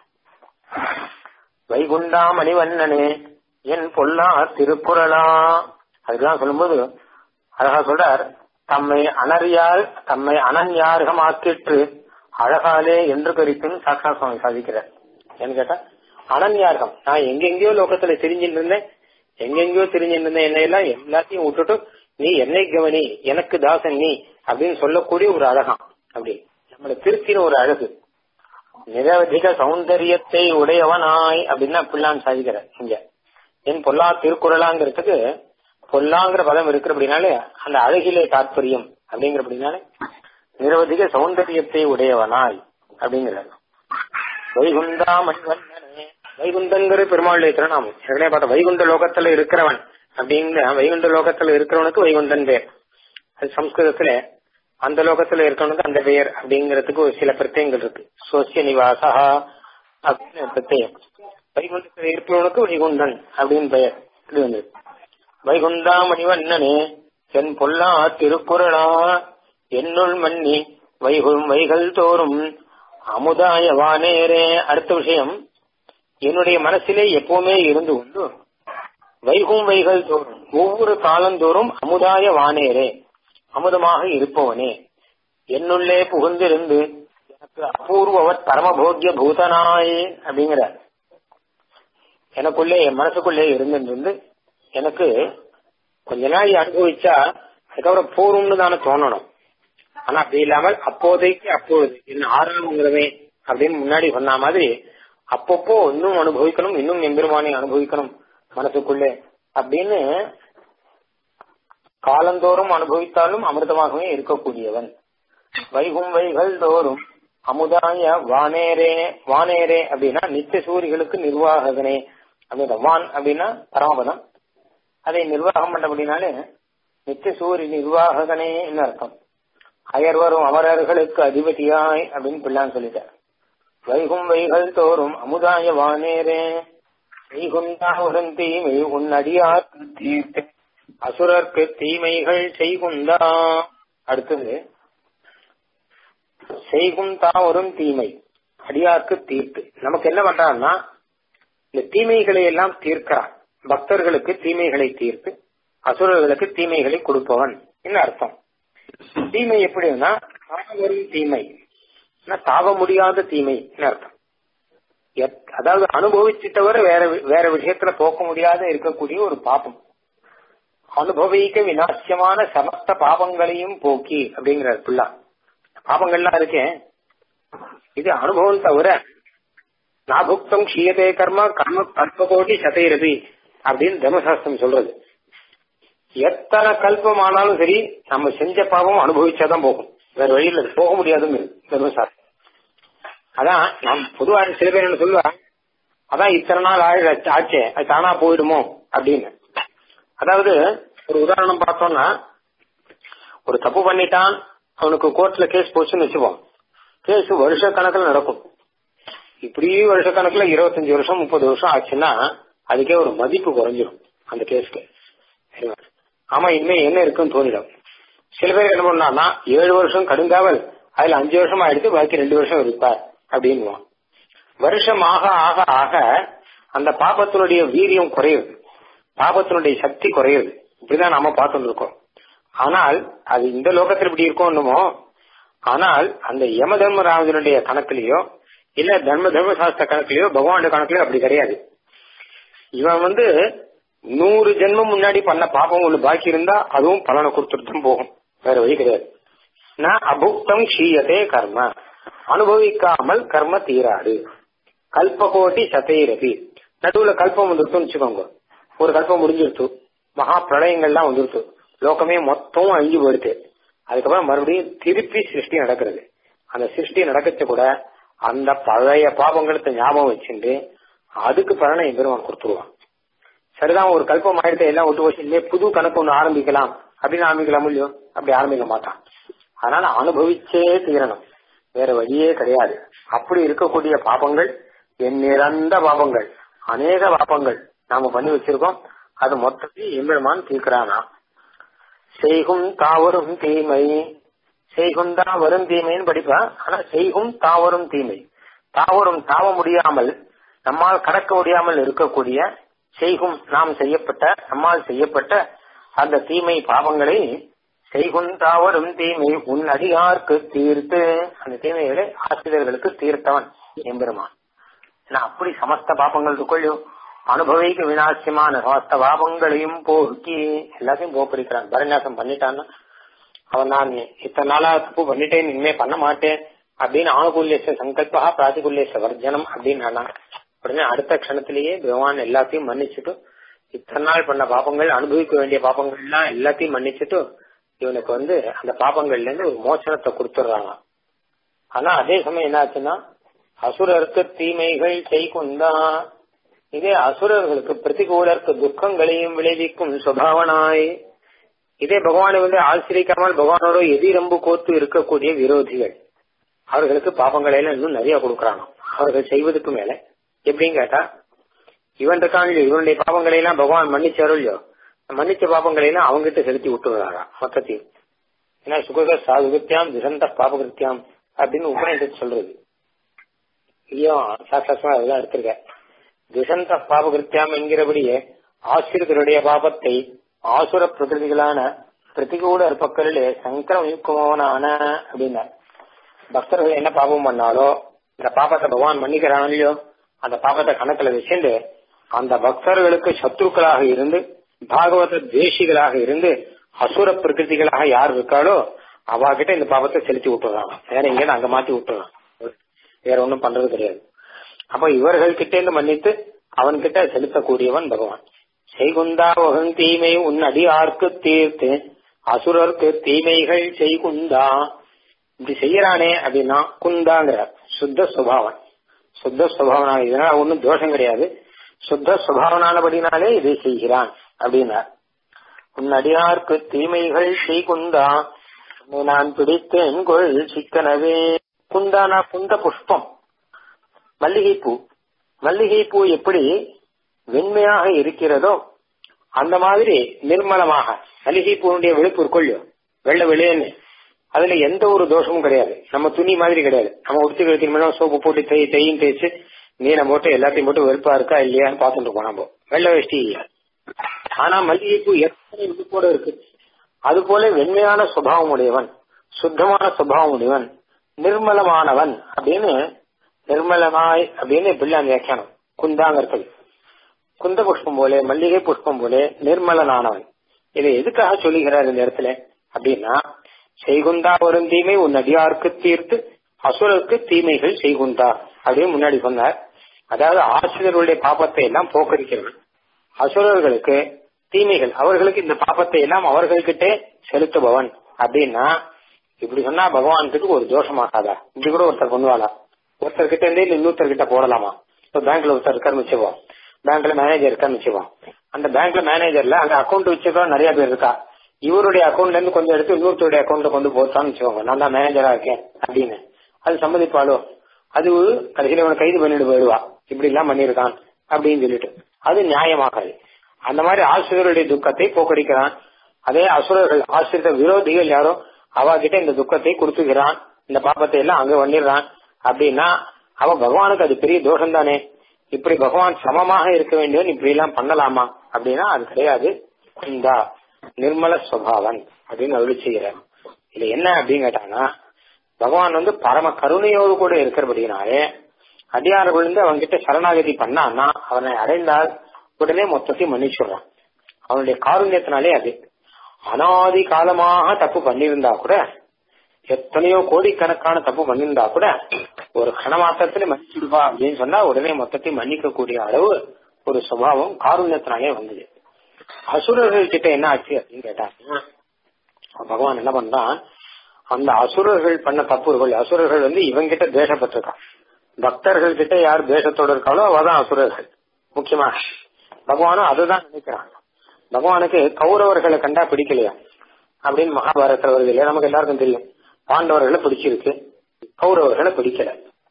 வைகுண்டா மணிவண்ணனே என் பொல்லா திருக்குறளா அதுக்கெல்லாம் சொல்லும்போது அழகா சொல்றார் தம்மை அனறியால் தம்மை அனன்யார்கமாக்கிற்று அழகாலே என்று கரித்தும் சாட்சா சுவாமி சாதிக்கிறார் ஏன்னு கேட்டா அனன்யார்கம் நான் எங்கெங்கயோ லோகத்துல தெரிஞ்சிட்டு இருந்தேன் எங்கெங்கயோ தெரிஞ்சிட்டு இருந்தேன் என்னையெல்லாம் எல்லாத்தையும் விட்டுட்டு நீ என்னை கவனி எனக்கு தாசன் நீ அப்படின்னு சொல்லக்கூடிய ஒரு அழகாம் அப்படி நம்மளை திருத்தின ஒரு அழகு நிரவதிக சௌந்தரியத்தை உடையவனாய் அப்படின்னா பிள்ளான் சாதிக்கிறார் இங்க என் பொல்லா திருக்குறளாங்கிறதுக்கு பொல்லாங்கிற பதம் இருக்கிறபடினாலே அந்த அழகிலே தாற்பயம் அப்படிங்கிறபடினாலே நிரவதிக சௌந்தரியத்தை உடையவனாய் அப்படிங்கிறார் வைகுண்டா மணிவண்ணனே வைகுண்டங்கிற பெருமாளுடைய திருநாமம் ஏற்கனவே பார்த்தா வைகுண்ட லோகத்துல இருக்கிறவன் அப்படிங்கிற வைகுண்ட லோகத்துல இருக்கிறவனுக்கு வைகுண்டன் பேர் அது சம்ஸ்கிருதத்துல அந்த லோகத்துல இருக்கவனுக்கு அந்த பெயர் அப்படிங்கிறதுக்கு ஒரு சில பிரத்யங்கள் இருக்கு சோசிய நிவாசா அப்படின்னு பிரத்யம் வைகுண்டத்தில் இருப்பவனுக்கு வைகுண்டன் அப்படின்னு பெயர் இது வந்து வைகுண்டா மணிவண்ணனே என் பொல்லா திருக்குறளா என்னுள் மன்னி வைகும் வைகள் தோறும் அமுதாய வானேரே அடுத்த விஷயம் என்னுடைய மனசிலே எப்பவுமே இருந்து கொண்டு வைகும் வைகள் தோறும் ஒவ்வொரு காலந்தோறும் அமுதாய வானேரே அமுதமாக இருப்பவனே என்னுள்ளே புகுந்திருந்து எனக்கு அபூர்வவத் பரமபோக்கிய பூதனாய் அப்படிங்கிறார் எனக்குள்ளே என் மனசுக்குள்ளே இருந்திருந்து எனக்கு கொஞ்ச நாள் அனுபவிச்சா அதுக்கப்புறம் போரும்னு தானே தோணணும் ஆனா அப்படி இல்லாமல் அப்போதைக்கு அப்பொழுது என்ன ஆறாமுங்கிறவே அப்படின்னு முன்னாடி சொன்ன மாதிரி அப்பப்போ இன்னும் அனுபவிக்கணும் இன்னும் எம்பெருமானை அனுபவிக்கணும் மனசுக்குள்ளே அப்படின்னு காலந்தோறும் அனுபவித்தாலும் அமிர்தமாகவே இருக்கக்கூடியவன் வைகும் வைகள் தோறும் அமுதாய வானேரே வானேரே அப்படின்னா நித்திய சூரிகளுக்கு நிர்வாககனே அப்படின்ற வான் அப்படின்னா பரமபதம் அதை நிர்வாகம் பண்ண அப்படின்னாலே நித்திய சூரிய நிர்வாககனே அர்த்தம் அயர் வரும் அமரர்களுக்கு அதிபதியாய் அப்படின்னு பிள்ளான்னு சொல்லிட்டார் வைகும் வைகள் தோறும் அமுதாய வானேரே வைகுண்டா உடன் தீமை உன் அடியார்க்கு தீர்த்து அசுரர்க்கு தீமைகள் செய்குந்தா அடுத்தது செய்கும் தாவரும் தீமை அடியார்க்கு தீர்த்து நமக்கு என்ன பண்றான்னா இந்த தீமைகளை எல்லாம் தீர்க்கிறான் பக்தர்களுக்கு தீமைகளை தீர்த்து அசுரர்களுக்கு தீமைகளை கொடுப்பவன் என்ன அர்த்தம் தீமை எப்படின்னா தாவரும் தீமை தாவ முடியாத தீமை அர்த்தம் அதாவது அனுபவிச்சிட்டவரை வேற வேற விஷயத்துல போக்க முடியாத இருக்கக்கூடிய ஒரு பாப்பம் அனுபவிக்க விநாசியமான சமஸ்த பாபங்களையும் போக்கி அப்படிங்கிறார் பிள்ளா பாபங்கள்லாம் இருக்கேன் இது அனுபவம் தவிர நாபுக்தம் க்ஷீயதே கர்ம கர்ம கல்பகோட்டி சதைரதி அப்படின்னு தர்மசாஸ்திரம் சொல்றது எத்தனை கல்பம் ஆனாலும் சரி நம்ம செஞ்ச பாவம் அனுபவிச்சாதான் போகும் வேற வழியில் போக முடியாதுன்னு தர்மசாஸ்திரம் அதான் நம் பொதுவா சில பேர் என்ன சொல்லுவா அதான் இத்தனை நாள் ஆழ ஆச்சே அது தானா போயிடுமோ அப்படின்னு அதாவது ஒரு உதாரணம் பார்த்தோம்னா ஒரு தப்பு பண்ணிட்டான் அவனுக்கு கோர்ட்ல கேஸ் போச்சுன்னு வச்சுப்போம் கேஸ் வருஷ கணக்கில் நடக்கும் இப்படி வருஷ கணக்குல இருபத்தஞ்சு வருஷம் முப்பது வருஷம் ஆச்சுன்னா அதுக்கே ஒரு மதிப்பு குறைஞ்சிடும் அந்த கேஸ்க்கு ஆமா இனிமே என்ன இருக்குன்னு தோணிடும் சில பேர் என்ன பண்ணான்னா ஏழு வருஷம் கடுங்காவல் அதுல அஞ்சு வருஷம் ஆயிடுத்து பாக்கி ரெண்டு வருஷம் இருப்பார் அப்படின்வான் வருஷம் ஆக ஆக ஆக அந்த பாபத்தினுடைய வீரியம் குறையுது பாபத்தினுடைய சக்தி குறையுது இப்படிதான் நாம பார்த்துட்டு இருக்கோம் ஆனால் அது இந்த லோகத்தில் இப்படி இருக்கோம்னுமோ ஆனால் அந்த யம தர்மராஜனுடைய கணக்கிலேயோ இல்ல தர்ம தர்மசாஸ்திர கணக்கிலேயோ பகவானுடைய கணக்கிலேயோ அப்படி கிடையாது இவன் வந்து நூறு ஜென்மம் முன்னாடி பண்ண பாப்பம் ஒண்ணு பாக்கி இருந்தா அதுவும் பலனை கொடுத்துட்டு தான் போகும் வேற வழி கிடையாது நான் அபுக்தம் க்ஷீயதே கர்ம அனுபவிக்காமல் கர்ம தீராது கல்பகோட்டி சதைரதி நடுவுல கல்பம் வந்துருத்துன்னு வச்சுக்கோங்க ஒரு கல்பம் முடிஞ்சிருத்து மகா பிரளயங்கள்லாம் வந்துருத்து லோகமே மொத்தம் அழிஞ்சு போயிடுது அதுக்கப்புறம் மறுபடியும் திருப்பி சிருஷ்டி நடக்கிறது அந்த சிருஷ்டி நடக்கச்ச கூட அந்த பழைய பாபங்களுக்கு ஞாபகம் வச்சுட்டு அதுக்கு பலனை எம்பெருமான் கொடுத்துருவான் சரிதான் ஒரு கல்பம் ஆயிடுத்து எல்லாம் விட்டு போச்சு இல்லையே புது கணக்கு ஒண்ணு ஆரம்பிக்கலாம் அப்படின்னு ஆரம்பிக்கலாம் இல்லையோ அப்படி ஆரம்பிக்க மாட்டான் அதனால அனுபவிச்சே தீரணும் வேற வழியே கிடையாது அப்படி இருக்கக்கூடிய பாபங்கள் எண்ணிறந்த பாபங்கள் அநேக பாபங்கள் நாம பண்ணி வச்சிருக்கோம் அது மொத்தத்தையும் எம்பெருமான் தீர்க்கிறானா செய்கும் தாவரும் தீமை செய்கும் தாவரும் தீமைன்னு படிப்பா ஆனா செய்கும் தாவரும் தீமை தாவரும் தாவ முடியாமல் நம்மால் கடக்க முடியாமல் இருக்கக்கூடிய செய்கும் நாம் செய்யப்பட்ட நம்மால் செய்யப்பட்ட அந்த தீமை பாவங்களை செய்கும் தாவரும் தீமை உன் அடியார்க்கு தீர்த்து அந்த தீமைகளை ஆசிரியர்களுக்கு தீர்த்தவன் எம்பெருமான் ஏன்னா அப்படி சமஸ்த பாபங்கள் இருக்குள்ளோ அனுபவிக்க விநாசியமான சமஸ்த பாபங்களையும் போக்கி எல்லாத்தையும் போக்கடிக்கிறான் பரநியாசம் பண்ணிட்டான்னா அவன் நான் இத்தனை நாளா தப்பு பண்ணிட்டேன் இனிமே பண்ண மாட்டேன் அப்படின்னு ஆணுகூல்யச சங்கல்பா பிராதிகூல்யச வர்ஜனம் அப்படின்னு உடனே அடுத்த க்ஷணத்திலேயே பகவான் எல்லாத்தையும் மன்னிச்சுட்டு இத்தனை நாள் பண்ண பாப்பங்கள் அனுபவிக்க வேண்டிய பாப்பங்கள் எல்லாம் எல்லாத்தையும் மன்னிச்சுட்டு இவனுக்கு வந்து அந்த பாப்பங்கள்ல இருந்து ஒரு மோசனத்தை கொடுத்துடுறாங்க ஆனா அதே சமயம் என்னாச்சுன்னா அசுரருக்கு தீமைகள் செய்குந்தா இதே அசுரர்களுக்கு பிரதிகூலருக்கு துக்கங்களையும் விளைவிக்கும் சுபாவனாய் இதே பகவானை வந்து ஆசிரிக்காமல் பகவானோட எதிரம்பு கோத்து இருக்கக்கூடிய விரோதிகள் அவர்களுக்கு பாபங்களை எல்லாம் இன்னும் நிறைய கொடுக்கறானோ அவர்கள் செய்வதற்கு மேல எப்படின்னு கேட்டா இவன் இருக்கான் இல்லையோ இவனுடைய பாவங்களை எல்லாம் பகவான் மன்னிச்சாரோ இல்லையோ மன்னிச்ச பாவங்களை எல்லாம் அவங்ககிட்ட செலுத்தி விட்டுறாராம் மொத்தத்தையும் ஏன்னா சுகக சாதுகத்தியாம் திசந்த பாபகிருத்தியாம் அப்படின்னு உபநிஷத்து சொல்றது இதையும் சாஸ்திரமா அதெல்லாம் எடுத்திருக்க திசந்த பாபகிருத்தியாம் என்கிறபடியே ஆசிரியர்களுடைய பாபத்தை ஆசுர பிரகிருதிகளான பிரதிகூல பக்கரிலே சங்கரமிக்குமவனான அப்படின்னா பக்தர்கள் என்ன பாபம் பண்ணாலோ இந்த பாபத்தை பகவான் மன்னிக்கிறான் இல்லையோ அந்த பாபத்தை கணக்குல வச்சுட்டு அந்த பக்தர்களுக்கு சத்ருக்களாக இருந்து பாகவத தேசிகளாக இருந்து அசுர பிரகிருதிகளாக யார் இருக்காளோ அவகிட்ட இந்த பாவத்தை செலுத்தி விட்டுறாங்க வேற எங்கேயும் அங்க மாத்தி விட்டுறான் வேற ஒண்ணும் பண்றது கிடையாது அப்ப இவர்கள் கிட்ட இருந்து மன்னித்து அவன்கிட்ட செலுத்தக்கூடியவன் பகவான் செய்குந்தா ஒகன் தீமை உன் அடியார்க்கு தீர்த்து அசுரர்க்கு தீமைகள் செய்குந்தா இப்படி செய்யறானே அப்படின்னா குந்தாங்கிற சுத்த சுபாவன் சுத்த சுபாவனா இதனால ஒன்னும் தோஷம் கிடையாது சுத்த சுபாவனானபடினாலே இதை செய்கிறான் அப்படின்னார் உன் அடியார்க்கு தீமைகள் செய்குந்தா உன்னை நான் பிடித்தேன் கொள் சிக்கனவே குந்தானா குந்த புஷ்பம் மல்லிகைப்பூ மல்லிகைப்பூ எப்படி வெண்மையாக இருக்கிறதோ அந்த மாதிரி நிர்மலமாக மல்லிகைப்பூனுடைய வெளுப்பு இருக்கொள்ளியோ வெள்ளை வெளியேன்னு அதுல எந்த ஒரு தோஷமும் கிடையாது நம்ம துணி மாதிரி கிடையாது நம்ம உடுத்தி கழுத்தின் சோப்பு போட்டு தேய் தேயும் தேய்ச்சு நீரை போட்டு எல்லாத்தையும் போட்டு வெறுப்பா இருக்கா இல்லையான்னு பார்த்துட்டு இருக்கோம் நம்ம வெள்ளை வேஷ்டி ஆனா மல்லிகைப்பூ எத்தனை வெளுப்போட இருக்கு அது போல வெண்மையான சுபாவம் உடையவன் சுத்தமான சுபாவம் உடையவன் நிர்மலமானவன் அப்படின்னு நிர்மலமாய் அப்படின்னு பிள்ளான் வியாக்கியானம் குந்தாங்கிறது குந்த புஷ்பம் போல மல்லிகை புஷ்பம் போல நிர்மலனானவன் இதை எதுக்காக சொல்லுகிறார் இந்த இடத்துல அப்படின்னா செய்குந்தா வரும் தீமை உன் அடியாருக்கு தீர்த்து அசுரருக்கு தீமைகள் செய்குந்தா அப்படின்னு முன்னாடி சொன்னார் அதாவது ஆசிரியர்களுடைய பாப்பத்தை எல்லாம் போக்கடிக்கிறவன் அசுரர்களுக்கு தீமைகள் அவர்களுக்கு இந்த பாப்பத்தை எல்லாம் அவர்கள்கிட்டே செலுத்துபவன் அப்படின்னா இப்படி சொன்னா பகவான்கிட்ட ஒரு தோஷமாகாதா இப்படி கூட ஒருத்தர் பண்ணுவாளா ஒருத்தர் கிட்ட இருந்தே இல்ல இன்னொருத்தர் கிட்ட போடலாமா இப்போ பேங்க்ல ஒருத்தர் இருக்காருன்னு வச்சுப்போம் பேங்க்ல மேனேஜர் இருக்கான்னு வச்சுப்போம் அந்த பேங்க்ல மேனேஜர்ல அங்க அக்கௌண்ட் வச்சுக்கோ நிறைய பேர் இருக்கா இவருடைய அக்கௌண்ட்ல இருந்து கொஞ்சம் எடுத்து இன்னொருத்தருடைய அக்கௌண்ட்ல கொண்டு போச்சான்னு வச்சுக்கோங்க நான் தான் மேனேஜரா இருக்கேன் அப்படின்னு அது சம்மதிப்பாளோ அது கடைசியில இவனை கைது பண்ணிட்டு போயிடுவா இப்படி எல்லாம் பண்ணிருக்கான் அப்படின்னு சொல்லிட்டு அது நியாயமாகாது அந்த மாதிரி ஆசிரியருடைய துக்கத்தை போக்கடிக்கிறான் அதே அசுரர்கள் ஆசிரியர விரோதிகள் யாரோ அவ கிட்ட இந்த துக்கத்தை கொடுத்துக்கிறான் இந்த பாப்பத்தை எல்லாம் அங்க பண்ணிடுறான் அப்படின்னா அவ பகவானுக்கு அது பெரிய தோஷம் தானே இப்படி பகவான் சமமாக இருக்க வேண்டியவன் இப்படி எல்லாம் பண்ணலாமா அப்படின்னா அது கிடையாது குந்தா நிர்மல சுவாவன் அப்படின்னு அருளி செய்கிறார் இது என்ன அப்படின்னு கேட்டாங்கன்னா பகவான் வந்து பரம கருணையோடு கூட இருக்கிறபடினாலே அடியார்கள் வந்து அவன்கிட்ட சரணாகதி பண்ணான்னா அவனை அடைந்தால் உடனே மொத்தத்தையும் மன்னிச்சுடுறான் அவனுடைய காருண்யத்தினாலே அது அனாதி காலமாக தப்பு பண்ணியிருந்தா கூட எத்தனையோ கோடிக்கணக்கான தப்பு பண்ணியிருந்தா கூட ஒரு கணமாத்திரத்துல மன்னிச்சுடுவா அப்படின்னு சொன்னா உடனே மொத்தத்தையும் மன்னிக்க கூடிய அளவு ஒரு சுபாவம் காருண்யத்தினாலே வந்தது அசுரர்கள் கிட்ட என்ன ஆச்சு அப்படின்னு கேட்டாங்க பகவான் என்ன பண்றான் அந்த அசுரர்கள் பண்ண தப்புகள் அசுரர்கள் வந்து இவங்கிட்ட தேசப்பட்டிருக்கான் பக்தர்கள் கிட்ட யார் தேசத்தோட இருக்காளோ அவதான் அசுரர்கள் முக்கியமா பகவானும் அதுதான் நினைக்கிறான் பகவானுக்கு கௌரவர்களை கண்டா பிடிக்கலையா அப்படின்னு மகாபாரதத்தில் வருது இல்லையா நமக்கு எல்லாருக்கும் தெரியும் பாண்டவர்களை பிடிச்சிருக்கு கௌரவர்களை பிடிக்கல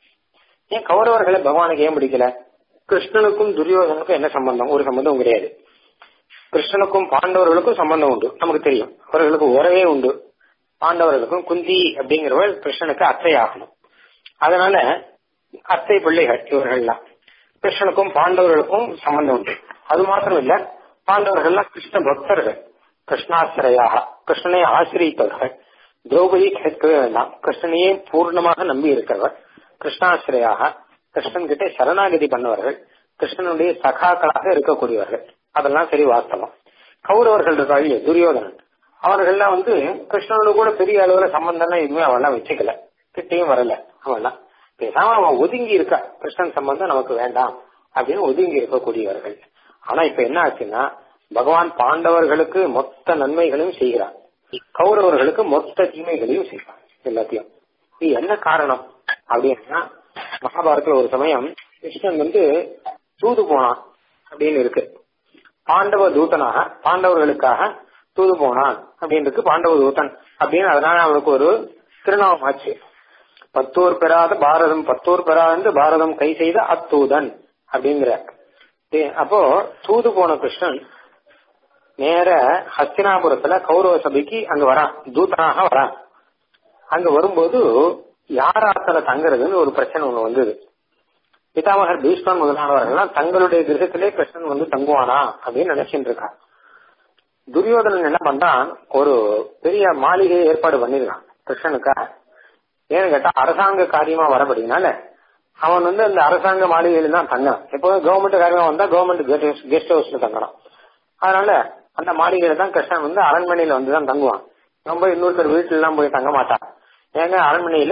ஏன் கௌரவர்களை பகவானுக்கு ஏன் பிடிக்கல கிருஷ்ணனுக்கும் துரியோதனுக்கும் என்ன சம்பந்தம் ஒரு சம்பந்தம் கிடையாது கிருஷ்ணனுக்கும் பாண்டவர்களுக்கும் சம்பந்தம் உண்டு நமக்கு தெரியும் அவர்களுக்கு உறவே உண்டு பாண்டவர்களுக்கும் குந்தி அப்படிங்கிறவள் கிருஷ்ணனுக்கு அத்தை ஆகணும் அதனால அத்தை பிள்ளைகள் இவர்கள்லாம் கிருஷ்ணனுக்கும் பாண்டவர்களுக்கும் சம்பந்தம் உண்டு அது மாத்திரம் இல்ல பாண்டவர்கள்லாம் கிருஷ்ண பக்தர்கள் கிருஷ்ணாசிரையாக கிருஷ்ணனை ஆசிரியப்பவர்கள் திரௌபதி கேட்கவே வேண்டாம் கிருஷ்ணனையே பூர்ணமாக நம்பி இருக்கிறவர் கிருஷ்ணாசிரையாக கிருஷ்ணன் கிட்ட சரணாகதி பண்ணவர்கள் கிருஷ்ணனுடைய சகாக்களாக இருக்கக்கூடியவர்கள் அதெல்லாம் சரி வாஸ்தவம் கௌரவர்கள் இருக்காங்க துரியோதனன் அவர்கள்லாம் வந்து கிருஷ்ணனோட கூட பெரிய அளவுல சம்பந்தம்லாம் எதுவுமே அவெல்லாம் வச்சுக்கல கிட்டையும் வரல அவெல்லாம் பேசாம அவன் ஒதுங்கி இருக்கா கிருஷ்ணன் சம்பந்தம் நமக்கு வேண்டாம் அப்படின்னு ஒதுங்கி இருக்கக்கூடியவர்கள் ஆனா இப்ப என்ன ஆச்சுன்னா பகவான் பாண்டவர்களுக்கு மொத்த நன்மைகளையும் செய்கிறான் கௌரவர்களுக்கு மொத்த தீமைகளையும் செய்கிறான் எல்லாத்தையும் இது என்ன காரணம் அப்படின்னா மகாபாரதத்துல ஒரு சமயம் கிருஷ்ணன் வந்து தூது போனான் அப்படின்னு இருக்கு பாண்டவ தூதனாக பாண்டவர்களுக்காக தூது போனான் அப்படின்னு இருக்கு பாண்டவ தூதன் அப்படின்னு அதனால அவனுக்கு ஒரு திருநாமம் ஆச்சு பத்தோர் பெறாத பாரதம் பத்தோர் பெறாத பாரதம் கை செய்த அத்தூதன் அப்படிங்கிற அப்போ தூது போன கிருஷ்ணன் நேர ஹஸ்தினாபுரத்துல கௌரவ சபைக்கு அங்க வரான் தூதனாக வரான் அங்க வரும்போது யாராத்துல தங்குறதுன்னு ஒரு பிரச்சனை ஒண்ணு வந்தது பிதாமகர் பீஷ்மன் முதலானவர்கள்லாம் தங்களுடைய கிரகத்திலே கிருஷ்ணன் வந்து தங்குவானா அப்படின்னு நினைச்சிட்டு இருக்கான் துரியோதனன் என்ன பண்றான் ஒரு பெரிய மாளிகை ஏற்பாடு பண்ணிருக்கான் கிருஷ்ணனுக்காக ஏன்னு கேட்டா அரசாங்க காரியமா வரபடினால அவன் வந்து அந்த அரசாங்க மாளிகையில தான் தங்கணும் எப்போதும் கவர்மெண்ட் காரியமா வந்தா கவர்மெண்ட் கெஸ்ட் ஹவுஸ்ல தங்கணும் அதனால அந்த மாளிகையில தான் கிருஷ்ணன் வந்து அரண்மனையில வந்து தான் தங்குவான் ரொம்ப இன்னொருத்தர் வீட்டுல எல்லாம் போய் தங்க மாட்டான் ஏங்க அரண்மனையில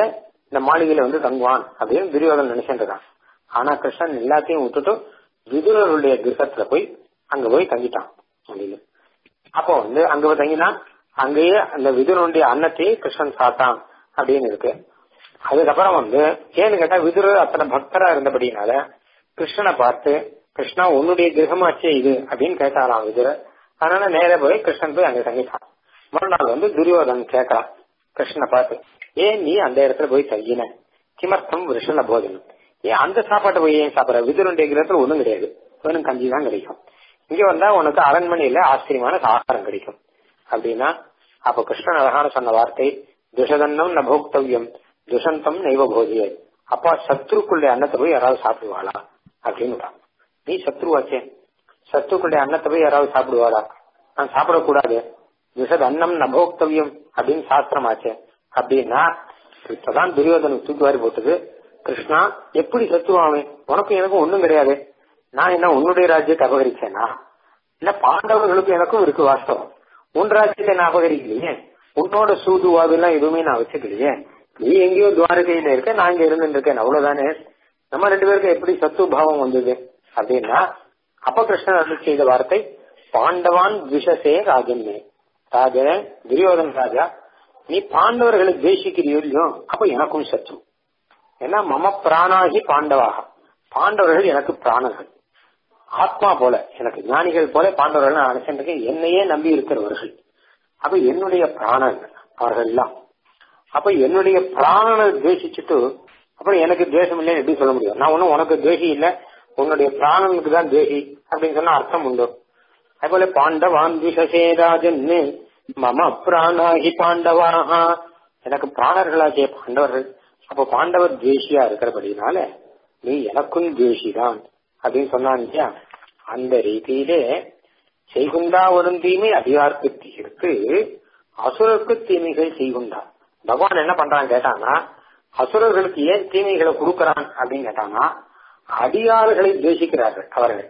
இந்த மாளிகையில வந்து தங்குவான் அப்படின்னு துரியோதன் நினைச்சிட்டு இருக்கான் ஆனா கிருஷ்ணன் எல்லாத்தையும் விட்டுட்டு விதுரருடைய கிரகத்துல போய் அங்க போய் தங்கிட்டான் அப்படின்னு அப்போ வந்து அங்க போய் தங்கினா அங்கேயே அந்த விதுரனுடைய அன்னத்தையே கிருஷ்ணன் சாத்தான் அப்படின்னு இருக்கு அதுக்கப்புறம் வந்து ஏன்னு கேட்டா விதுரர் அத்தனை பக்தரா இருந்தபடினால கிருஷ்ணனை பார்த்து கிருஷ்ணா உன்னுடைய கிரகமாச்சே இது அப்படின்னு கேட்டாராம் விதுரர் அதனால நேர போய் கிருஷ்ணன் போய் அங்க தங்கிட்டான் மறுநாள் வந்து துரியோதன் கேட்கறான் கிருஷ்ணனை பார்த்து ஏன் நீ அந்த இடத்துல போய் தங்கின கிமர்த்தம் விஷன போஜனம் ஏன் அந்த சாப்பாட்டை போய் ஏன் சாப்பிடுற விதுரனுடைய கிரகத்துல ஒண்ணும் கிடையாது வெறும் கஞ்சி தான் கிடைக்கும் இங்க வந்தா உனக்கு அரண்மனையில ஆச்சரியமான ஆகாரம் கிடைக்கும் அப்படின்னா அப்ப கிருஷ்ணன் அழகான சொன்ன வார்த்தை துஷதன்னம் ந போக்தவ்யம் துஷந்தம் நைவ போதிய அப்பா சத்ருக்குள்ள அன்னத்தை போய் யாராவது சாப்பிடுவாளா அப்படின்னு நீ சத்ருவாச்சே சத்ருக்குள்ள அன்னத்தை போய் யாராவது சாப்பிடுவாளா நான் சாப்பிடக்கூடாது துஷத் அன்னம் நபோக்தவ்யம் அப்படின்னு சாஸ்திரமாச்சே அப்படின்னா இப்பதான் துரியோதனுக்கு தூக்கி வாரி போட்டது கிருஷ்ணா எப்படி சத்துவாமே உனக்கும் எனக்கும் ஒண்ணும் கிடையாது நான் என்ன உன்னுடைய ராஜ்யத்தை அபகரிச்சேனா இல்ல பாண்டவர்களுக்கும் எனக்கும் இருக்கு வாஸ்தவம் உன் ராஜ்யத்தை நான் அபகரிக்கலையே உன்னோட சூது வாதெல்லாம் எதுவுமே நான் வச்சுக்கலையே நீ எங்கேயோ துவாரகையில இருக்க நான் இங்க இருந்துட்டு இருக்கேன் அவ்வளவுதானே நம்ம ரெண்டு பேருக்கு எப்படி சத்து பாவம் வந்தது அப்படின்னா அப்ப கிருஷ்ணன் அருள் செய்த வார்த்தை பாண்டவான் விஷசே ராஜன்மே ராஜ துரியோதன் ராஜா நீ பாண்டவர்களை தேசிக்கிறியோ இல்லையோ அப்ப எனக்கும் சத்து ஏன்னா மம பிராணாகி பாண்டவாக பாண்டவர்கள் எனக்கு பிராணர்கள் ஆத்மா போல எனக்கு ஞானிகள் போல பாண்டவர்கள் நான் நினைச்சிருக்கேன் என்னையே நம்பி இருக்கிறவர்கள் அப்ப என்னுடைய பிராணர்கள் அவர்கள் எல்லாம் அப்ப என்னுடைய பிராணனை துவேஷிச்சுட்டு அப்புறம் எனக்கு துவேஷம் இல்லைன்னு எப்படி சொல்ல முடியும் நான் ஒன்னும் உனக்கு துவேஷி இல்ல உன்னுடைய பிராணனுக்கு தான் துவேஷி அப்படின்னு சொன்னா அர்த்தம் உண்டு அதுபோல பாண்டவான் விஷசேராஜன் மம பிராணாகி பாண்டவாக எனக்கு பிராணர்களாகிய பாண்டவர்கள் அப்ப பாண்டவர் துவேஷியா இருக்கிறபடினால நீ எனக்கும் துவேஷிதான் அப்படின்னு சொன்னான் இல்லையா அந்த ரீதியிலே செய்குண்டா வரும் தீமை அதிகாரத்து தீர்த்து அசுரருக்கு தீமைகள் செய்குண்டா பகவான் என்ன பண்றான் கேட்டானா அசுரர்களுக்கு ஏன் தீமைகளை கொடுக்கறான் அப்படின்னு கேட்டானா அடியாறுகளை துவேஷிக்கிறார்கள் அவர்கள்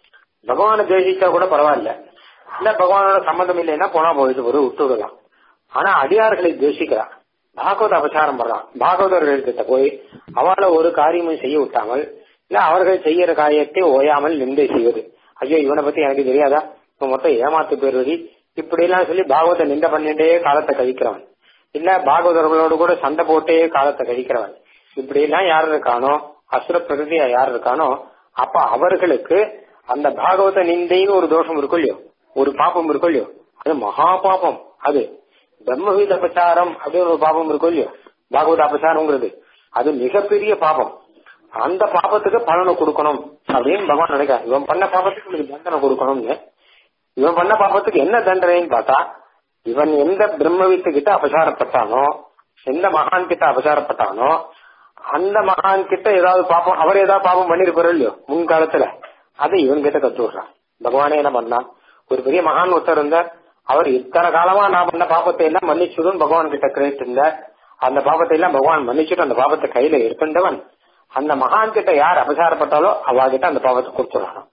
பகவானை துவேஷிச்சா கூட பரவாயில்ல இல்ல பகவானோட சம்மந்தம் இல்லைன்னா போனா போயிட்டு ஒரு விட்டு விடலாம் ஆனா அடியார்களை துவேஷிக்கிறான் பாகவத அபசாரம் பண்றான் பாகவதர்கள் கிட்ட போய் அவளை ஒரு காரியமும் செய்ய விட்டாமல் இல்ல அவர்கள் செய்யற காரியத்தை ஓயாமல் நிந்தை செய்வது ஐயோ இவனை பத்தி எனக்கு தெரியாதா இப்ப மொத்தம் ஏமாத்து பேருதி இப்படி எல்லாம் சொல்லி பாகவத நிந்த பண்ணிட்டே காலத்தை கழிக்கிறவன் இல்ல பாகவதர்களோடு கூட சண்டை போட்டே காலத்தை கழிக்கிறவன் இப்படி எல்லாம் யார் இருக்கானோ அசுர பிரகதியா யார் இருக்கானோ அப்ப அவர்களுக்கு அந்த பாகவத நிந்தைன்னு ஒரு தோஷம் இருக்கும் இல்லையோ ஒரு பாப்பம் இருக்கும் இல்லையோ அது மகா பாபம் அது பிரம்மவீத அபச்சாரம் அப்படின்னு ஒரு பாபம் இருக்கும் இல்லையோ பாகவத அபச்சாரம்ங்கிறது அது மிகப்பெரிய பாபம் அந்த பாபத்துக்கு பலனை கொடுக்கணும் அப்படின்னு பகவான் நினைக்கிறார் இவன் பண்ண பாபத்துக்கு இவனுக்கு தண்டனை கொடுக்கணும்னு இவன் பண்ண பாபத்துக்கு என்ன தண்டனைன்னு பார்த்தா இவன் எந்த பிரம்மவித்து கிட்ட அபசாரப்பட்டானோ எந்த மகான் கிட்ட அபசாரப்பட்டானோ அந்த மகான் கிட்ட ஏதாவது பாப்பம் அவர் ஏதாவது பாபம் பண்ணிருப்பாரு இல்லையோ முன்காலத்துல அதை இவன் கிட்ட கத்து விடுறான் பகவானே என்ன பண்ணான் ஒரு பெரிய மகான் ஒருத்தர் இருந்தார் அவர் இத்தனை காலமா நான் பண்ண பாப்பத்தை எல்லாம் மன்னிச்சுடும் பகவான் கிட்ட கிரேட் இருந்தார் அந்த பாபத்தை எல்லாம் பகவான் மன்னிச்சுட்டு அந்த பாபத்தை கையில எடுத்துட்டவன் அந்த மகான் கிட்ட யார் அபசாரப்பட்டாலோ அவ கிட்ட அந்த பாவத்தை கொடுத்துடணும்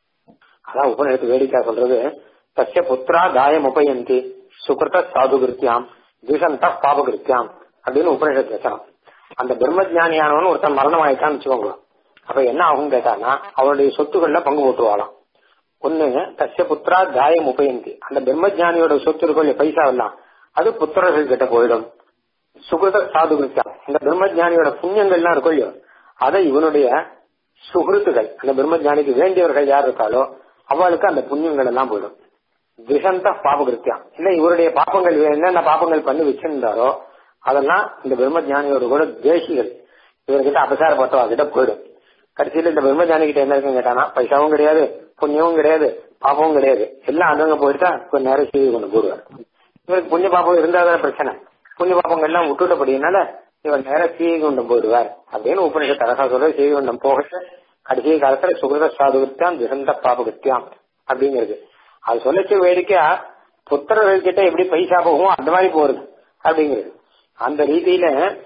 அதான் உபநிடத்து வேடிக்கை சொல்றது தஸ்ய புத்திரா தாயம் உபயந்தி சுகிருத சாது கிருத்தியாம் திசந்த பாப கிருத்தியாம் அப்படின்னு உபநிடத்து வச்சான் அந்த பிரம்ம ஜானியானவன் ஒருத்தன் மரணம் ஆயிட்டான்னு வச்சுக்கோங்க அப்ப என்ன ஆகும் கேட்டானா அவருடைய சொத்துக்கள்ல பங்கு போட்டுருவாளாம் ஒண்ணு தஸ்ய புத்திரா தாயம் உபயந்தி அந்த பிரம்மஜானியோட சொத்து இருக்கும் பைசா எல்லாம் அது புத்திரர்கள் கிட்ட போயிடும் சுகிருத சாது கிருத்தியாம் இந்த பிரம்மஜானியோட புண்ணியங்கள்லாம் இருக்கும் இல்லையோ அதை இவனுடைய சுகிருத்துகள் அந்த பிரம்மஜானிக்கு வேண்டியவர்கள் யார் இருக்காளோ அவளுக்கு அந்த புண்ணியங்கள் எல்லாம் போயிடும் திசந்த பாபகிருத்தியம் இல்ல இவருடைய பாப்பங்கள் என்னென்ன பாப்பங்கள் பண்ணி வச்சிருந்தாரோ அதெல்லாம் இந்த பிரம்மஜானியோட கூட தேசிகள் இவர்கிட்ட அபசாரப்பட்டவா கிட்ட போயிடும் கடைசியில இந்த பிரம்மஜானி கிட்ட என்ன இருக்குன்னு கேட்டானா பைசாவும் கிடையாது புண்ணியமும் கிடையாது பாப்பமும் கிடையாது எல்லாம் அங்கங்க போயிட்டா கொஞ்ச நேரம் செய்தி கொண்டு போடுவார் இவருக்கு புண்ணிய பாப்பம் இருந்தாதான் பிரச்சனை புண்ணிய பாப்பங்கள் எல்லாம் விட்டுட்டபடினால இவர் நேரம் சீகுண்டம் போயிடுவார் அப்படின்னு உபனிஷத் அழகா சொல்ற சீகுண்டம் போக கடைசி காலத்துல சுகிருத சாதுகிருத்தியாம் திசந்த பாபகிருத்தியாம் அப்படிங்கிறது அது சொல்லச்சு வேடிக்கையா புத்திரர்கள் கிட்ட எப்படி பைசா போகுமோ அந்த மாதிரி போறது அப்படிங்கிறது அந்த ரீதியில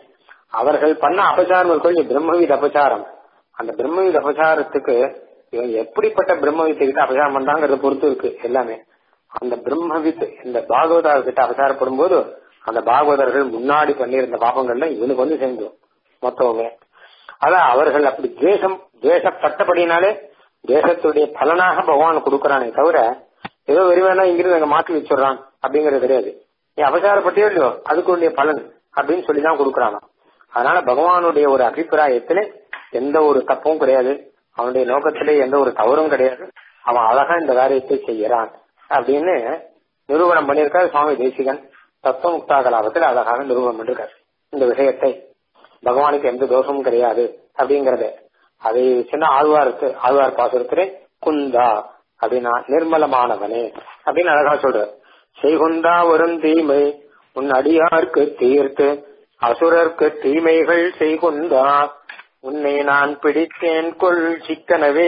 அவர்கள் பண்ண அபச்சாரம் இருக்கும் பிரம்மவீத அபச்சாரம் அந்த பிரம்மவீத அபச்சாரத்துக்கு இவன் எப்படிப்பட்ட பிரம்மவித்தை கிட்ட அபச்சாரம் பண்றாங்கிறத பொறுத்து இருக்கு எல்லாமே அந்த பிரம்மவித் இந்த பாகவதார் கிட்ட அபச்சாரப்படும் போது அந்த பாகவதர்கள் முன்னாடி பண்ணியிருந்த பாபங்கள்ல இவனுக்கு வந்து சேர்ந்தோம் மொத்தமே அதான் அவர்கள் அப்படி துவேஷம் துவேஷப்பட்டபடினாலே தேசத்துடைய பலனாக பகவான் கொடுக்கறானே தவிர ஏதோ வெறுவேனா இங்கிருந்து அங்க மாற்றி வச்சிடுறான் அப்படிங்கறது கிடையாது நீ அவசாரப்பட்டியோ இல்லையோ அதுக்குடைய பலன் அப்படின்னு சொல்லிதான் கொடுக்கறானா அதனால பகவானுடைய ஒரு அபிப்பிராயத்துல எந்த ஒரு தப்பும் கிடையாது அவனுடைய நோக்கத்திலே எந்த ஒரு தவறும் கிடையாது அவன் அழகா இந்த காரியத்தை செய்யறான் அப்படின்னு நிரூபணம் பண்ணியிருக்காரு சுவாமி தேசிகன் தத்துவ முக்தாகலாபத்தில் அழகாக நிரூபணம் பண்ணிருக்காரு இந்த விஷயத்தை பகவானுக்கு எந்த தோஷமும் கிடையாது அப்படிங்கறது அதை சின்ன ஆழ்வாருக்கு ஆழ்வார் பாசுரத்திலே குந்தா அப்படின்னா நிர்மலமானவனே அப்படின்னு அழகா சொல்றார் செய்குந்தா வரும் தீமை உன் அடியார்க்கு தீர்த்து அசுரர்க்கு தீமைகள் செய்குந்தா உன்னை நான் பிடித்தேன் கொள் சிக்கனவே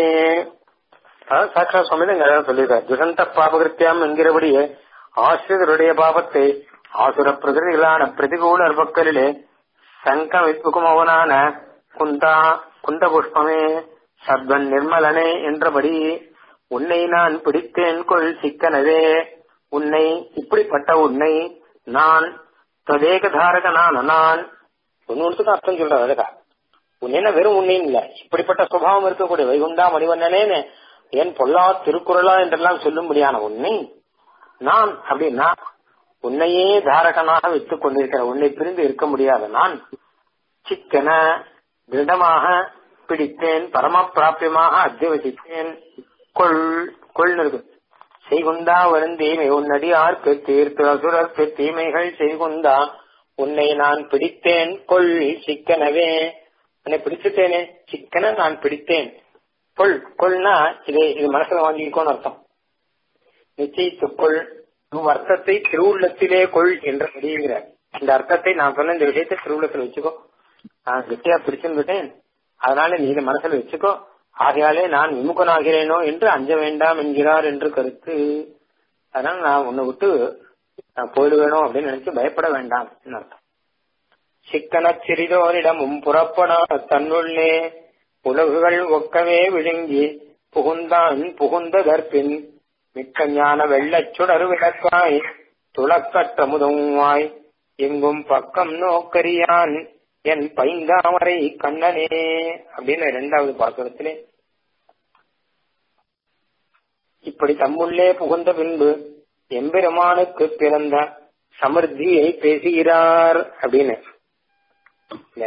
சாட்சா சுவாமி இங்க சொல்லியிருக்கார் துஷந்த பாபகிருத்தியம் என்கிறபடியே ஆசிரியருடைய பாவத்தை ஆசுர பிரகிருதிகளான பிரதிகூல பக்கலிலே சங்கமிப்புகுமவனான குந்தா குந்த புஷ்பமே சர்வன் நிர்மலனே என்றபடி உன்னை நான் பிடித்தேன் கொள் சிக்கனவே உன்னை இப்படிப்பட்ட உன்னை நான் ததேகதாரகனான நான் ஒன்னு அர்த்தம் சொல்றேன் அதுக்கா உன்ன வெறும் உன்னையும் இல்ல இப்படிப்பட்ட சுபாவம் இருக்கக்கூடிய வைகுண்டா மணிவண்ணனேன்னு ஏன் பொல்லா திருக்குறளா என்றெல்லாம் சொல்லும்படியான உன்னை நான் அப்படின்னா உன்னையே தாரகனாக வைத்துக் கொண்டிருக்கிற உன்னை பிரிந்து இருக்க முடியாத நான் சிக்கன திருடமாக பிடித்தேன் பரம பிராபியமாக அத்தியவசித்தேன் கொள் கொள் இருக்கு செய்குந்தா வருந்தீமை உன்னடி ஆர்க்கு தீர்த்து அசுரர்க்கு தீமைகள் செய்குந்தா உன்னை நான் பிடித்தேன் கொள் சிக்கனவே உன்னை பிடிச்சிட்டேனே சிக்கன நான் பிடித்தேன் கொள் கொள்னா இது இது மனசுல வாங்கிக்கோன்னு அர்த்தம் நிச்சயித்துக்கொள் உன் அர்த்தத்தை திருவுள்ளத்திலே கொள் என்று முடியுங்கிறார் இந்த அர்த்தத்தை நான் சொன்ன இந்த விஷயத்தை திருவுள்ளத்தில் வச்சுக்கோ நான் கெட்டியா பிடிச்சுன்னு அதனால நீ இதை மனசுல வச்சுக்கோ ஆகையாலே நான் விமுகனாகிறேனோ என்று அஞ்ச வேண்டாம் என்கிறார் என்று கருத்து அதனால நான் உன்னை விட்டு நான் போயிடுவேனோ அப்படின்னு நினைச்சு பயப்பட வேண்டாம் அர்த்தம் சிக்கன சிறிதோரிடமும் புறப்படா தன்னுள்ளே உலகுகள் ஒக்கவே விழுங்கி புகுந்தான் புகுந்ததற்பின் மிக்க ஞான வெள்ளச் சுடர் விளக்காய் துளக்கற்ற முதவாய் எங்கும் பக்கம் நோக்கரியான் என் பைந்தாமரை கண்ணனே அப்படின்னு இரண்டாவது பாசுரத்திலே இப்படி தம்முள்ளே புகுந்த பின்பு எம்பெருமானுக்கு பிறந்த சமர்த்தியை பேசுகிறார் அப்படின்னு இல்ல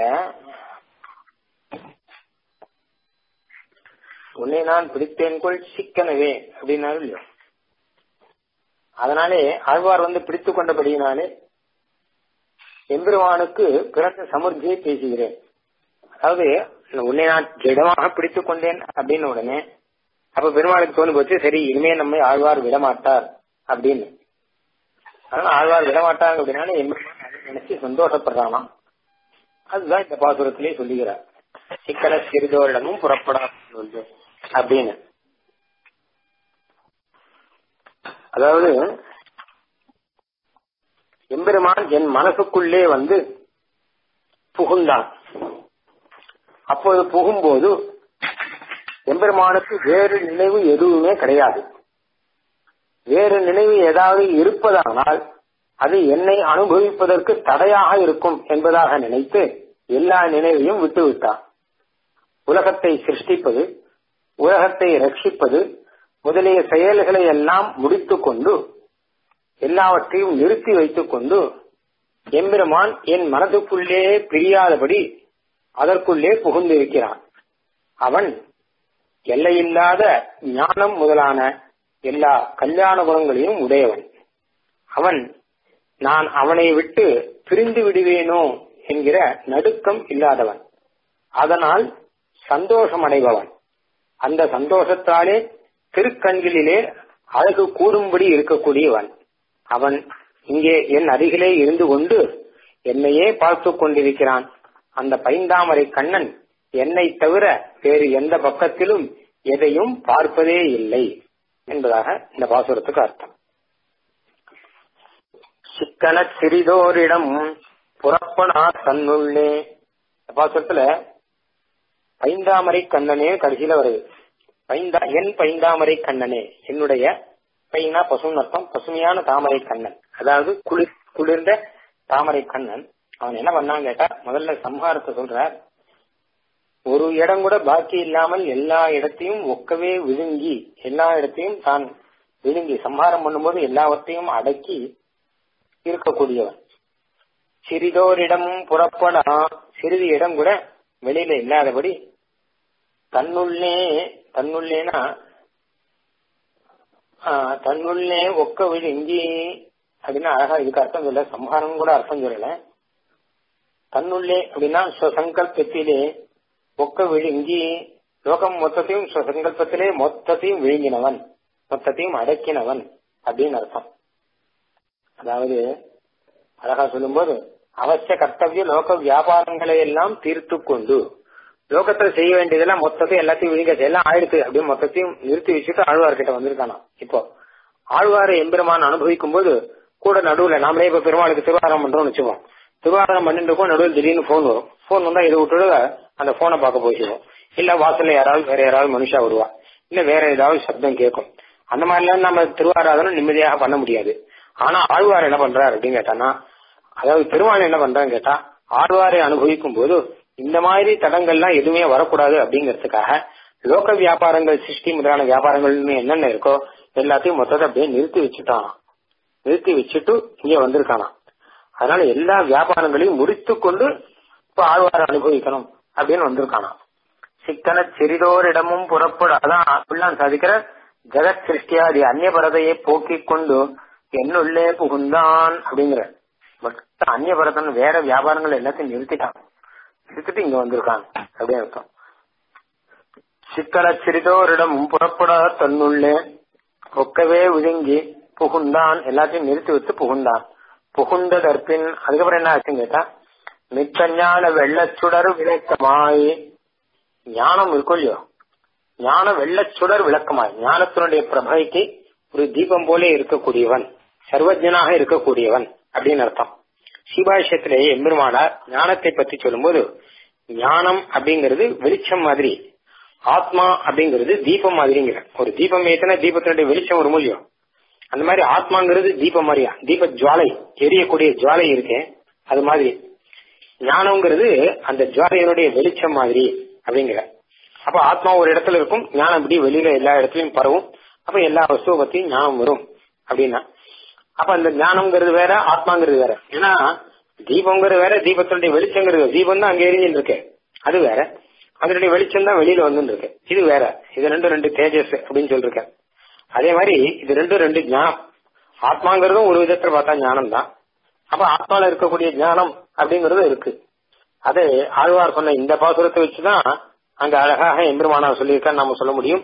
உன்னை நான் பிடித்தேன் கொள் சிக்கனவே அப்படின்னாலும் இல்லையோ அதனாலே ஆழ்வார் வந்து பிடித்துக் கொண்டபடியினாலே எம்பெருமானுக்கு பிறந்த சமர்த்தியை பேசுகிறேன் அதாவது உன்னை நான் திடமாக பிடித்துக் கொண்டேன் அப்படின்னு உடனே அப்ப பெருமாளுக்கு தோணு போச்சு சரி இனிமே நம்மை ஆழ்வார் விடமாட்டார் அப்படின்னு அதனால ஆழ்வார் விடமாட்டாங்க அப்படின்னால எம்பெருமான் அதை நினைச்சு சந்தோஷப்படுறானா அதுதான் இந்த பாசுரத்திலே சொல்லுகிறார் சிக்கன சிறிதோரிடமும் புறப்படா அப்படின்னு அதாவது எம்பெருமான் என் மனசுக்குள்ளே வந்து புகுந்தான் அப்போது புகும்போது எம்பெருமானுக்கு வேறு நினைவு எதுவுமே கிடையாது வேறு நினைவு ஏதாவது இருப்பதானால் அது என்னை அனுபவிப்பதற்கு தடையாக இருக்கும் என்பதாக நினைத்து எல்லா நினைவையும் விட்டுவிட்டான் உலகத்தை சிருஷ்டிப்பது உலகத்தை ரட்சிப்பது முதலிய செயல்களை எல்லாம் முடித்துக் கொண்டு எல்லாவற்றையும் நிறுத்தி வைத்துக் கொண்டு எம்பெருமான் என் மனதுக்குள்ளே பிரியாதபடி அதற்குள்ளே புகுந்திருக்கிறான் அவன் எல்லையில்லாத ஞானம் முதலான எல்லா கல்யாண குணங்களையும் உடையவன் அவன் நான் அவனை விட்டு பிரிந்து விடுவேனோ என்கிற நடுக்கம் இல்லாதவன் அதனால் சந்தோஷம் அடைபவன் அந்த சந்தோஷத்தாலே திருக்கண்களிலே அழகு கூடும்படி இருக்கக்கூடியவன் அவன் இங்கே என் அருகிலே இருந்து கொண்டு என்னையே பார்த்து கொண்டிருக்கிறான் அந்த பைந்தாமரை கண்ணன் என்னை தவிர வேறு எந்த பக்கத்திலும் எதையும் பார்ப்பதே இல்லை என்பதாக இந்த பாசுரத்துக்கு அர்த்தம் சிக்கன சிறிதோரிடம் புறப்பனா தன்னுள்ளே பாசுரத்துல பைந்தாமரை கண்ணனே கடைசியில வருது பைந்தா என் பைந்தாமரை கண்ணனே என்னுடைய பையனா பசுன்னு அர்த்தம் பசுமையான தாமரை கண்ணன் அதாவது குளிர் குளிர்ந்த தாமரை கண்ணன் அவன் என்ன பண்ணான்னு கேட்டா முதல்ல சம்ஹாரத்தை சொல்ற ஒரு இடம் கூட பாக்கி இல்லாமல் எல்லா இடத்தையும் ஒக்கவே விழுங்கி எல்லா இடத்தையும் தான் விழுங்கி சம்ஹாரம் பண்ணும்போது எல்லாவற்றையும் அடக்கி இருக்கக்கூடியவன் சிறிதோரிடமும் புறப்படா சிறிது இடம் கூட வெளியில இல்லாதபடி தன்னுள்ளே தன்னுள்ளேனா தன்னுள்ளே ஒக்க விழுங்கி அப்படின்னா அழகா இதுக்கு அர்த்தம் சொல்ல சம்ஹாரம் கூட அர்த்தம் சொல்லல தன்னுள்ளே அப்படின்னா சங்கல்பத்திலே ஒக்க விழுங்கி லோகம் மொத்தத்தையும் சங்கல்பத்திலே மொத்தத்தையும் விழுங்கினவன் மொத்தத்தையும் அடக்கினவன் அப்படின்னு அர்த்தம் அதாவது அழகா சொல்லும்போது அவசிய கர்த்தவிய லோக வியாபாரங்களை எல்லாம் தீர்த்து கொண்டு லோகத்துல செய்ய வேண்டியதெல்லாம் மொத்தத்தையும் எல்லாத்தையும் விழுங்க எல்லாம் ஆயிடுத்து அப்படின்னு மொத்தத்தையும் நிறுத்தி வச்சுட்டு ஆழ்வார்கிட்ட வந்திருக்கானா இப்போ ஆழ்வாரை எம்பெருமான் அனுபவிக்கும் போது கூட நடுவுல நாமளே இப்ப பெருமாளுக்கு திருவாரம் பண்றோம்னு வச்சுக்கோம் திருவாரம் பண்ணிட்டு இருக்கோம் நடுவில் திடீர்னு போன் வரும் போன் வந்தா இதை விட்டுட்டு அந்த போனை பார்க்க போயிடுவோம் இல்ல வாசல்ல யாராவது வேற யாராவது மனுஷா வருவா இல்ல வேற ஏதாவது சப்தம் கேட்கும் அந்த மாதிரி எல்லாம் நம்ம திருவாராதனம் நிம்மதியாக பண்ண முடியாது ஆனா ஆழ்வார் என்ன பண்றாரு அப்படின்னு கேட்டானா அதாவது பெருமாள் என்ன பண்றான்னு கேட்டா ஆழ்வாரை அனுபவிக்கும் போது இந்த மாதிரி தடங்கள்லாம் எதுவுமே வரக்கூடாது அப்படிங்கறதுக்காக லோக வியாபாரங்கள் சிருஷ்டி முதலான வியாபாரங்கள்னு என்னென்ன இருக்கோ எல்லாத்தையும் மொத்தத்தை அப்படியே நிறுத்தி வச்சுட்டானா நிறுத்தி வச்சுட்டு இங்க வந்திருக்கானா அதனால எல்லா வியாபாரங்களையும் முடித்து கொண்டு இப்ப ஆழ்வாரை அனுபவிக்கணும் அப்படின்னு வந்திருக்கானா சிக்கன சிறிதோரிடமும் புறப்பட அதான் அப்படிலாம் சாதிக்கிற ஜெகத் சிருஷ்டியாதி அந்நியபரதையை போக்கிக் கொண்டு என்னுள்ளே புகுந்தான் அப்படிங்கிற பட் அந்நியபரதன் வேற வியாபாரங்கள் எல்லாத்தையும் நிறுத்திட்டான் நிறுத்திட்டு இங்க வந்திருக்கான் அப்படின்னு அர்த்தம் சிக்கன சிறிதோரிடமும் புறப்பட தன்னுள்ளே ஒக்கவே விழுங்கி புகுந்தான் எல்லாத்தையும் நிறுத்தி வச்சு புகுந்தான் புகுந்த தற்பின் அதுக்கப்புறம் என்ன ஆச்சுன்னு கேட்டா மிக்க ஞான வெள்ளச்சுடர் விளக்கமாய் ஞானம் இருக்கும் இல்லையோ ஞான வெள்ளச்சுடர் விளக்கமாய் ஞானத்தினுடைய பிரபைக்கு ஒரு தீபம் போல இருக்கக்கூடியவன் சர்வஜனாக இருக்கக்கூடியவன் அப்படின்னு அர்த்தம் சிபாஷத்திலேயே எம்பெருமானார் ஞானத்தை பத்தி சொல்லும்போது ஞானம் அப்படிங்கிறது வெளிச்சம் மாதிரி ஆத்மா அப்படிங்கிறது தீபம் மாதிரிங்கிற ஒரு தீபம் ஏத்தனா தீபத்தினுடைய வெளிச்சம் ஒரு மூலியம் அந்த மாதிரி ஆத்மாங்கிறது தீபம் மாதிரியா தீப ஜுவாலை எரியக்கூடிய ஜுவாலை இருக்கேன் அது மாதிரி ஞானம்ங்கிறது அந்த ஜுவாலையினுடைய வெளிச்சம் மாதிரி அப்படிங்கிற அப்ப ஆத்மா ஒரு இடத்துல இருக்கும் ஞானம் இப்படி வெளியில எல்லா இடத்துலயும் பரவும் அப்ப எல்லா வஸ்துவை பத்தியும் ஞானம் வரும் அப்படின்னா அப்ப அந்த ஞானம்ங்கிறது வேற ஆத்மாங்கிறது வேற ஏன்னா தீபம்ங்கிறது வேற தீபத்தினுடைய வெளிச்சங்கிறது தீபம் தான் அங்க எரிஞ்சுட்டு இருக்கு அது வேற அதனுடைய வெளிச்சம் தான் வெளியில வந்து இருக்கு இது வேற இது ரெண்டும் ரெண்டு தேஜஸ் அப்படின்னு சொல்லிருக்கேன் அதே மாதிரி இது ரெண்டும் ரெண்டு ஞானம் ஆத்மாங்கிறதும் ஒரு விதத்துல பார்த்தா ஞானம் தான் அப்ப ஆத்மால இருக்கக்கூடிய ஞானம் அப்படிங்கறதும் இருக்கு அது ஆழ்வார் சொன்ன இந்த பாசுரத்தை வச்சுதான் அங்க அழகாக எம்பெருமானா சொல்லியிருக்கான்னு நாம சொல்ல முடியும்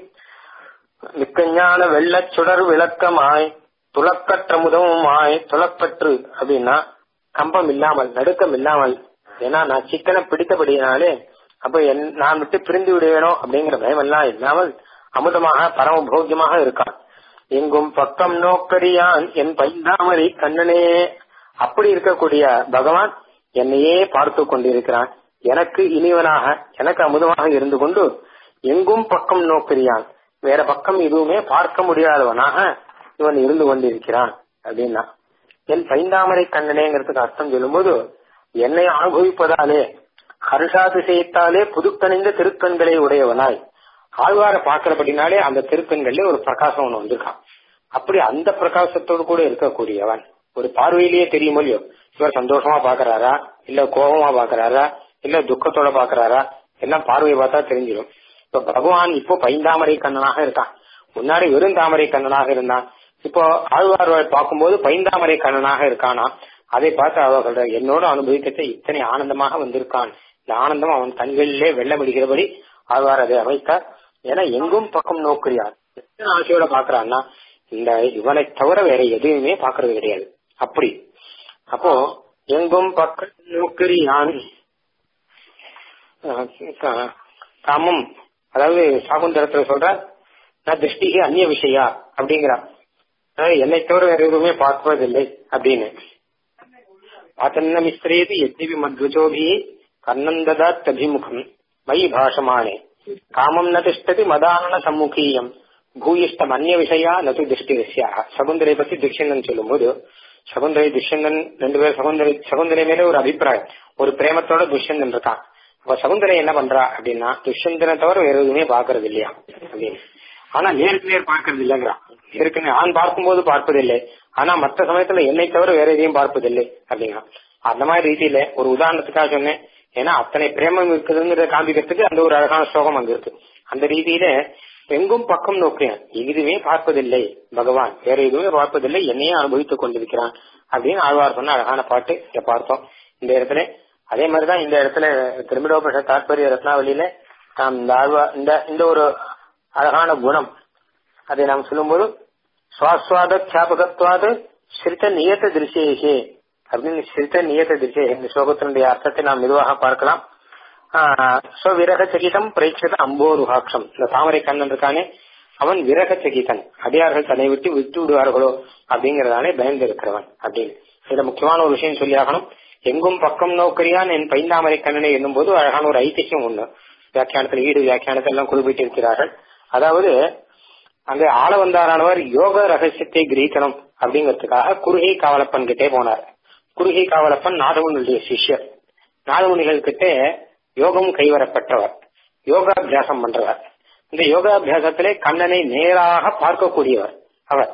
மிக்கஞான வெள்ளச்சுடர் விளக்கமாய் துளக்கற்ற முதமுமாய் துளப்பற்று அப்படின்னா கம்பம் இல்லாமல் நடுக்கம் இல்லாமல் ஏன்னா நான் சிக்கனை பிடித்தபடியினாலே அப்ப என் நான் விட்டு பிரிந்து விடுவேனோ அப்படிங்கிற பயம் எல்லாம் இல்லாமல் அமுதமாக பரம போக்கியமாக இருக்கான் எங்கும் பக்கம் நோக்கரியான் என் பைந்தாமரை கண்ணனே அப்படி இருக்கக்கூடிய பகவான் என்னையே பார்த்து கொண்டிருக்கிறான் எனக்கு இனிவனாக எனக்கு அமுதமாக இருந்து கொண்டு எங்கும் பக்கம் நோக்கரியான் வேற பக்கம் எதுவுமே பார்க்க முடியாதவனாக இவன் இருந்து கொண்டிருக்கிறான் அப்படின்னா என் பைந்தாமரை கண்ணனேங்கிறதுக்கு அர்த்தம் சொல்லும்போது என்னை அனுபவிப்பதாலே ஹர்ஷாதிசயத்தாலே புதுக்கணிந்த திருக்கண்களை உடையவனாய் ஆழ்வார பாக்குறபடினாலே அந்த திருக்கண்கள்ல ஒரு பிரகாசம் ஒண்ணு வந்திருக்கான் அப்படி அந்த பிரகாசத்தோடு கூட இருக்கக்கூடியவன் ஒரு பார்வையிலேயே தெரியும் இல்லையோ இவர் சந்தோஷமா பாக்குறாரா இல்ல கோபமா பாக்குறாரா இல்ல துக்கத்தோட பாக்குறாரா எல்லாம் பார்வையை பார்த்தா தெரிஞ்சிடும் இப்ப பகவான் இப்போ பைந்தாமரை கண்ணனாக இருக்கான் முன்னாடி வெறும் தாமரை கண்ணனாக இருந்தான் இப்போ ஆழ்வார்வாள் பார்க்கும்போது பைந்தாமரை கண்ணனாக இருக்கானா அதை பார்த்து அவ சொல்ற என்னோட அனுபவிக்கத்தை இத்தனை ஆனந்தமாக வந்திருக்கான் இந்த ஆனந்தம் அவன் கண்களிலே வெள்ளமிடுகிறபடி ஆழ்வார் அதை அமைத்தார் ஏன்னா எங்கும் பக்கம் நோக்குறியார் எத்தனை ஆசையோட பாக்குறான்னா இந்த இவனை தவிர வேற எதுவுமே பாக்குறது கிடையாது அப்படி அப்போ எங்கும் பக்கம் நோக்கிறியான் காமம் அதாவது சாகுந்தரத்துல சொல்ற நான் திருஷ்டிக்கு அந்நிய விஷயா அப்படிங்கிறான் என்னை தவிர வேற எதுவுமே பார்ப்பதில்லை அப்படின்னு பாத்தன்ன மிஸ்திரேதி எத்திவி மத்வஜோபி கர்ணந்ததாத் அபிமுகம் மயி பாஷமானே காமம் ந திஷ்டதி மதானன சம்முகீயம் பூயிஷ்டம் அந்நிய விஷயா நது திருஷ்டி விஷயா சகுந்தரை பத்தி தீட்சணன் சொல்லும்போது சகுந்தரை துஷ்யந்தன் ரெண்டு பேரும் சகுந்தரை சகுந்தரை மேல ஒரு அபிப்பிராயம் ஒரு பிரேமத்தோட துஷ்யந்தன் இருக்கான் அப்ப சகுந்தரை என்ன பண்றா அப்படின்னா துஷ்யந்தனை தவிர வேற எதுவுமே பாக்குறது இல்லையா அப்படின்னு ஆனா நேருக்கு நேர் பார்க்கறது இல்லைங்கிறான் நேருக்கு நேர் ஆண் பார்க்கும்போது பார்ப்பதில்லை ஆனா மற்ற சமயத்துல என்னை தவிர வேற எதையும் பார்ப்பதில்லை அப்படிங்கிறான் அந்த மாதிரி ரீதியில ஒரு உதாரணத்துக்காக சொன்னேன் ஏன்னா அத்தனை பிரேமம் இருக்குதுங்கிறத காண்பிக்கிறதுக்கு அந்த ஒரு அழகான ஸ்லோகம் அங்க இருக்கு அந்த ரீதியில எங்கும் பக்கம் நோக்கினான் எதுவுமே பார்ப்பதில்லை பகவான் வேற எதுவுமே பார்ப்பதில்லை என்னையே அனுபவித்துக் கொண்டிருக்கிறான் அப்படின்னு ஆழ்வார் சொன்ன அழகான பாட்டு இங்க பார்த்தோம் இந்த இடத்துல அதே மாதிரிதான் இந்த இடத்துல திருமிடோபஷ தாற்பரிய ரத்னாவளியில நாம் இந்த ஆழ்வா இந்த இந்த ஒரு அழகான குணம் அதை நாம் சொல்லும்போது சுவாஸ்வாத ஞாபகத்வாது ஸ்ரித நியத்த திருஷேஷே அப்படின்னு ஸ்ரித நியத்த திருஷே இந்த ஸ்லோகத்தினுடைய அர்த்தத்தை நாம் மெதுவாக பார்க்கலாம் விரக சகிதம் பிரேட்சித அம்போருஹாட்சம் இந்த தாமரை கண்ணன் இருக்கானே அவன் விரக சகிதன் அடியார்கள் தன்னை விட்டு விட்டு விடுவார்களோ அப்படிங்கறதானே பயந்து இருக்கிறவன் அப்படின்னு இதுல முக்கியமான ஒரு விஷயம் சொல்லி ஆகணும் எங்கும் பக்கம் நோக்கரியான் என் பைந்தாமரை கண்ணனை என்னும் போது அழகான ஒரு ஐதிஹ்யம் ஒண்ணு வியாக்கியானத்தில் ஈடு வியாக்கியானத்தை எல்லாம் குறிப்பிட்டு இருக்கிறார்கள் அதாவது அங்கே ஆள வந்தாரானவர் யோக ரகசியத்தை கிரகிக்கணும் அப்படிங்கிறதுக்காக குறுகை காவலப்பன் கிட்டே போனார் குறுகை காவலப்பன் நாதமுனிகளுடைய சிஷ்யர் நாதமுனிகள் கிட்டே யோகம் கைவரப்பட்டவர் யோகாபியாசம் பண்றவர் இந்த யோகாபியாசத்திலே கண்ணனை நேராக பார்க்கக்கூடியவர் அவர்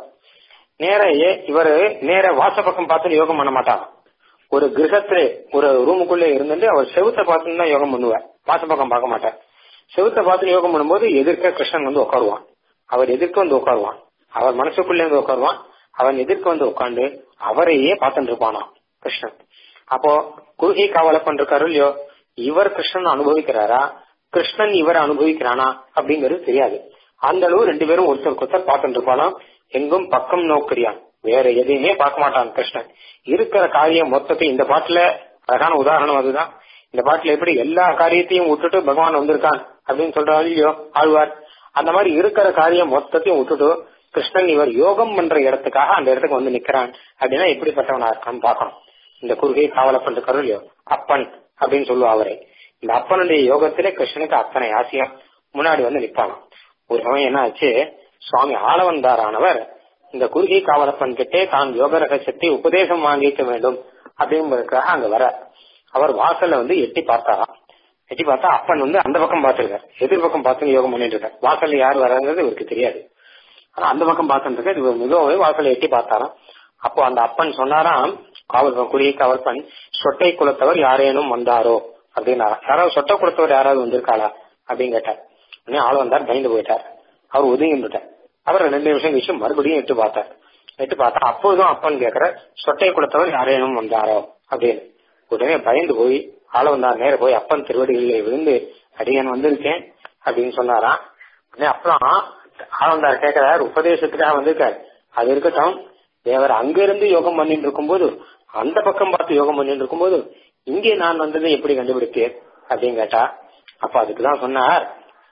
நேர இவர் நேர வாச பக்கம் பார்த்து யோகம் பண்ண மாட்டார் ஒரு கிரகத்திலே ஒரு ரூமுக்குள்ளே இருந்துட்டு அவர் செவுத்த பார்த்து தான் யோகம் பண்ணுவார் வாச பக்கம் பார்க்க மாட்டார் செவுத்த பார்த்து யோகம் பண்ணும்போது எதிர்க்க கிருஷ்ணன் வந்து உட்காருவான் அவர் எதிர்க்க வந்து உட்காருவான் அவர் மனசுக்குள்ளே வந்து உட்காருவான் அவன் எதிர்க்க வந்து உட்காந்து அவரையே பார்த்துட்டு இருப்பானா கிருஷ்ணன் அப்போ குறுகை காவலப்பன் இருக்காரு இல்லையோ இவர் கிருஷ்ணன் அனுபவிக்கிறாரா கிருஷ்ணன் இவர் அனுபவிக்கிறானா அப்படிங்கிறது தெரியாது அந்த அளவு ரெண்டு பேரும் ஒருத்தருக்கு ஒருத்தர் பார்த்துட்டு இருப்பானா எங்கும் பக்கம் நோக்கிறியான் வேற எதையுமே பார்க்க மாட்டான் கிருஷ்ணன் இருக்கிற காரியம் மொத்தத்தை இந்த பாட்டுல அழகான உதாரணம் அதுதான் இந்த பாட்டுல எப்படி எல்லா காரியத்தையும் விட்டுட்டு பகவான் வந்திருக்கான் அப்படின்னு சொல்றாரு இல்லையோ ஆழ்வார் அந்த மாதிரி இருக்கிற காரியம் மொத்தத்தையும் விட்டுட்டு கிருஷ்ணன் இவர் யோகம் பண்ற இடத்துக்காக அந்த இடத்துக்கு வந்து நிக்கிறான் அப்படின்னா எப்படிப்பட்டவனா இருக்கான்னு பார்க்கணும் இந்த குறுகை காவலப்பன் இருக்காரு இல்லையோ அப்பன் அப்படின்னு சொல்லுவா அவரை இந்த அப்பனுடைய யோகத்திலே கிருஷ்ணனுக்கு அத்தனை ஆசையம் முன்னாடி வந்து நிப்பானாம் ஒரு சமயம் என்ன ஆச்சு சுவாமி ஆளவந்தாரானவர் இந்த குறுகை காவலப்பன் கிட்டே தான் யோக ரகசியத்தை உபதேசம் வாங்கிக்க வேண்டும் அப்படிங்கிறதுக்காக அங்க வர அவர் வாசல்ல வந்து எட்டி பார்த்தாராம் எட்டி பார்த்தா அப்பன் வந்து அந்த பக்கம் பார்த்திருக்காரு எதிர்பக்கம் பார்த்து யோகம் பண்ணிட்டு இருக்காரு வாசல்ல யார் வராங்கிறது இவருக்கு தெரியாது ஆனா அந்த பக்கம் பார்த்துட்டு இருக்காரு இவர் மிகவும் வாசல்ல எட்டி பார்த்தாராம் அப்போ அந்த அப்பன் சொன்னாராம் காவல் குடியை காவல்பன் சொட்டை குலத்தவர் யாரேனும் வந்தாரோ அப்படின்னா யாராவது சொட்டை குலத்தவர் யாராவது வந்திருக்காளா அப்படின்னு கேட்டார் உடனே ஆள் வந்தார் பயந்து போயிட்டார் அவர் ஒதுங்கிட்டார் அவர் ரெண்டு நிமிஷம் கழிச்சு மறுபடியும் எட்டு பார்த்தார் எட்டு பார்த்தா அப்போதும் அப்பன் கேக்குற சொட்டை குலத்தவர் யாரேனும் வந்தாரோ அப்படின்னு உடனே பயந்து போய் ஆள வந்தார் நேர போய் அப்பன் திருவடிகளில் விழுந்து அடியன் வந்திருக்கேன் அப்படின்னு சொன்னாராம் உடனே அப்புறம் ஆளவந்தார் கேட்கிறார் உபதேசத்துக்காக வந்திருக்காரு அது இருக்கட்டும் தேவர் அங்கிருந்து யோகம் பண்ணிட்டு இருக்கும்போது அந்த பக்கம் பார்த்து யோகம் பண்ணிட்டு இருக்கும்போது இங்கே நான் வந்ததை எப்படி கண்டுபிடித்தேன் அப்படின்னு கேட்டா அப்ப அதுக்குதான் சொன்னார்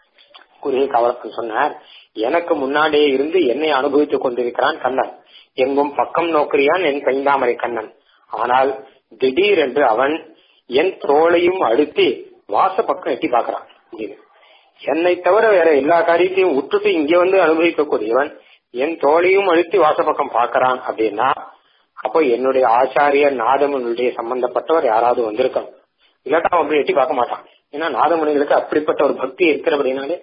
குறுகை கவலப்பன் சொன்னார் எனக்கு முன்னாடியே இருந்து என்னை அனுபவித்துக் கொண்டிருக்கிறான் கண்ணன் எங்கும் பக்கம் நோக்கிறியான் என் கைந்தாமரை கண்ணன் ஆனால் திடீரென்று அவன் என் தோளையும் அழுத்தி வாச பக்கம் எட்டி பாக்குறான் என்னை தவிர வேற எல்லா காரியத்தையும் விட்டுட்டு இங்க வந்து அனுபவிக்கக்கூடியவன் என் தோளையும் அழுத்தி வாச பக்கம் பாக்குறான் அப்படின்னா அப்போ என்னுடைய ஆச்சாரியர் நாதமுனுடைய சம்பந்தப்பட்டவர் யாராவது வந்திருக்கணும் இல்லாட்டா அவன் அப்படி எட்டி பார்க்க மாட்டான் ஏன்னா நாதமுனிகளுக்கு அப்படிப்பட்ட ஒரு பக்தி இருக்கிறபடினாலே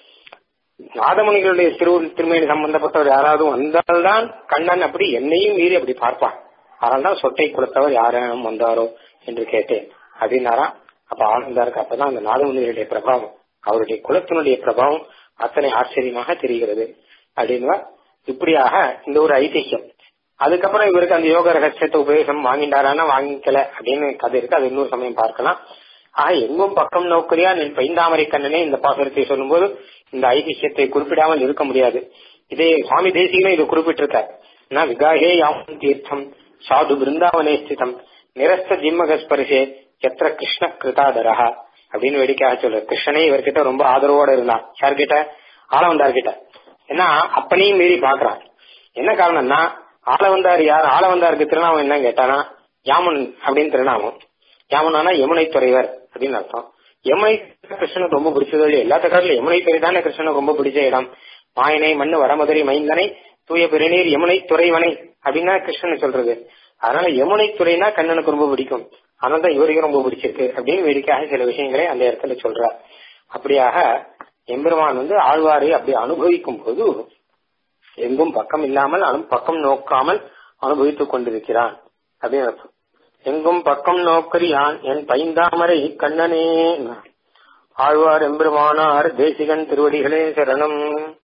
நாதமுனிகளுடைய திரு திருமணி சம்பந்தப்பட்டவர் யாராவது வந்தால்தான் கண்ணன் அப்படி என்னையும் மீறி அப்படி பார்ப்பான் அதனால்தான் சொட்டை கொடுத்தவர் யாரும் வந்தாரோ என்று கேட்டேன் அப்படின்னாரா அப்ப ஆனந்தாருக்கு அப்பதான் அந்த நாதமுனிகளுடைய பிரபாவம் அவருடைய குலத்தினுடைய பிரபாவம் அத்தனை ஆச்சரியமாக தெரிகிறது அப்படின்னா இப்படியாக இந்த ஒரு ஐதிஹ்யம் அதுக்கப்புறம் இவருக்கு அந்த யோக ரகசியத்தை உபயோகம் வாங்கிட்டாரானா வாங்கிக்கல அப்படின்னு கதை இருக்கு அது இன்னொரு சமயம் பார்க்கலாம் ஆக எங்கும் பக்கம் நோக்கரியா என் பைந்தாமரை கண்ணனே இந்த பாசுரத்தை சொல்லும்போது இந்த ஐதிஹ்யத்தை குறிப்பிடாமல் இருக்க முடியாது இதே சுவாமி தேசிகனே இதை குறிப்பிட்டிருக்கார் நான் விகாகே யாமும் தீர்த்தம் சாது பிருந்தாவனே ஸ்திதம் நிரஸ்த ஜிம்மகஸ்பரிசே எத்திர கிருஷ்ண கிருதாதரஹா அப்படின்னு வேடிக்கையாக சொல்லு கிருஷ்ணனே இவர்கிட்ட ரொம்ப ஆதரவோட இருந்தான் யார்கிட்ட ஆளவந்தார்கிட்ட ஏன்னா அப்பனையும் மீறி பாக்குறான் என்ன காரணம்னா ஆளவந்தார் யார் ஆளவந்தாருக்கு திருநாமம் என்ன கேட்டானா யாமுன் அப்படின்னு திருநாமம் யாமுனானா யமுனை துறைவர் அப்படின்னு அர்த்தம் யமுனை கிருஷ்ணனுக்கு ரொம்ப பிடிச்சது இல்லையா எல்லாத்த காட்டிலும் யமுனை துறை தானே கிருஷ்ணனுக்கு ரொம்ப பிடிச்ச இடம் மாயனை மண்ணு வரமதுரை மைந்தனை தூய பெருநீர் யமுனை துறைவனை அப்படின்னு கிருஷ்ணன் சொல்றது அதனால யமுனை துறைனா கண்ணனுக்கு ரொம்ப பிடிக்கும் அதனால தான் இவருக்கும் ரொம்ப பிடிச்சிருக்கு அப்படின்னு வேடிக்கையாக சில விஷயங்களை அந்த இடத்துல சொல்றார் அப்படியாக எம்பெருமான் வந்து ஆழ்வாரை அப்படி அனுபவிக்கும் போது எங்கும் பக்கம் இல்லாமல் அனு- பக்கம் நோக்காமல் அனுபவித்துக் கொண்டிருக்கிறான் அப்படின்னு அர்த்தம் எங்கும் பக்கம் நோக்கறியான் என் பைந்தாமரை கண்ணனே ஆழ்வார் எம்பெருமானார் தேசிகன் திருவடிகளே சரணம்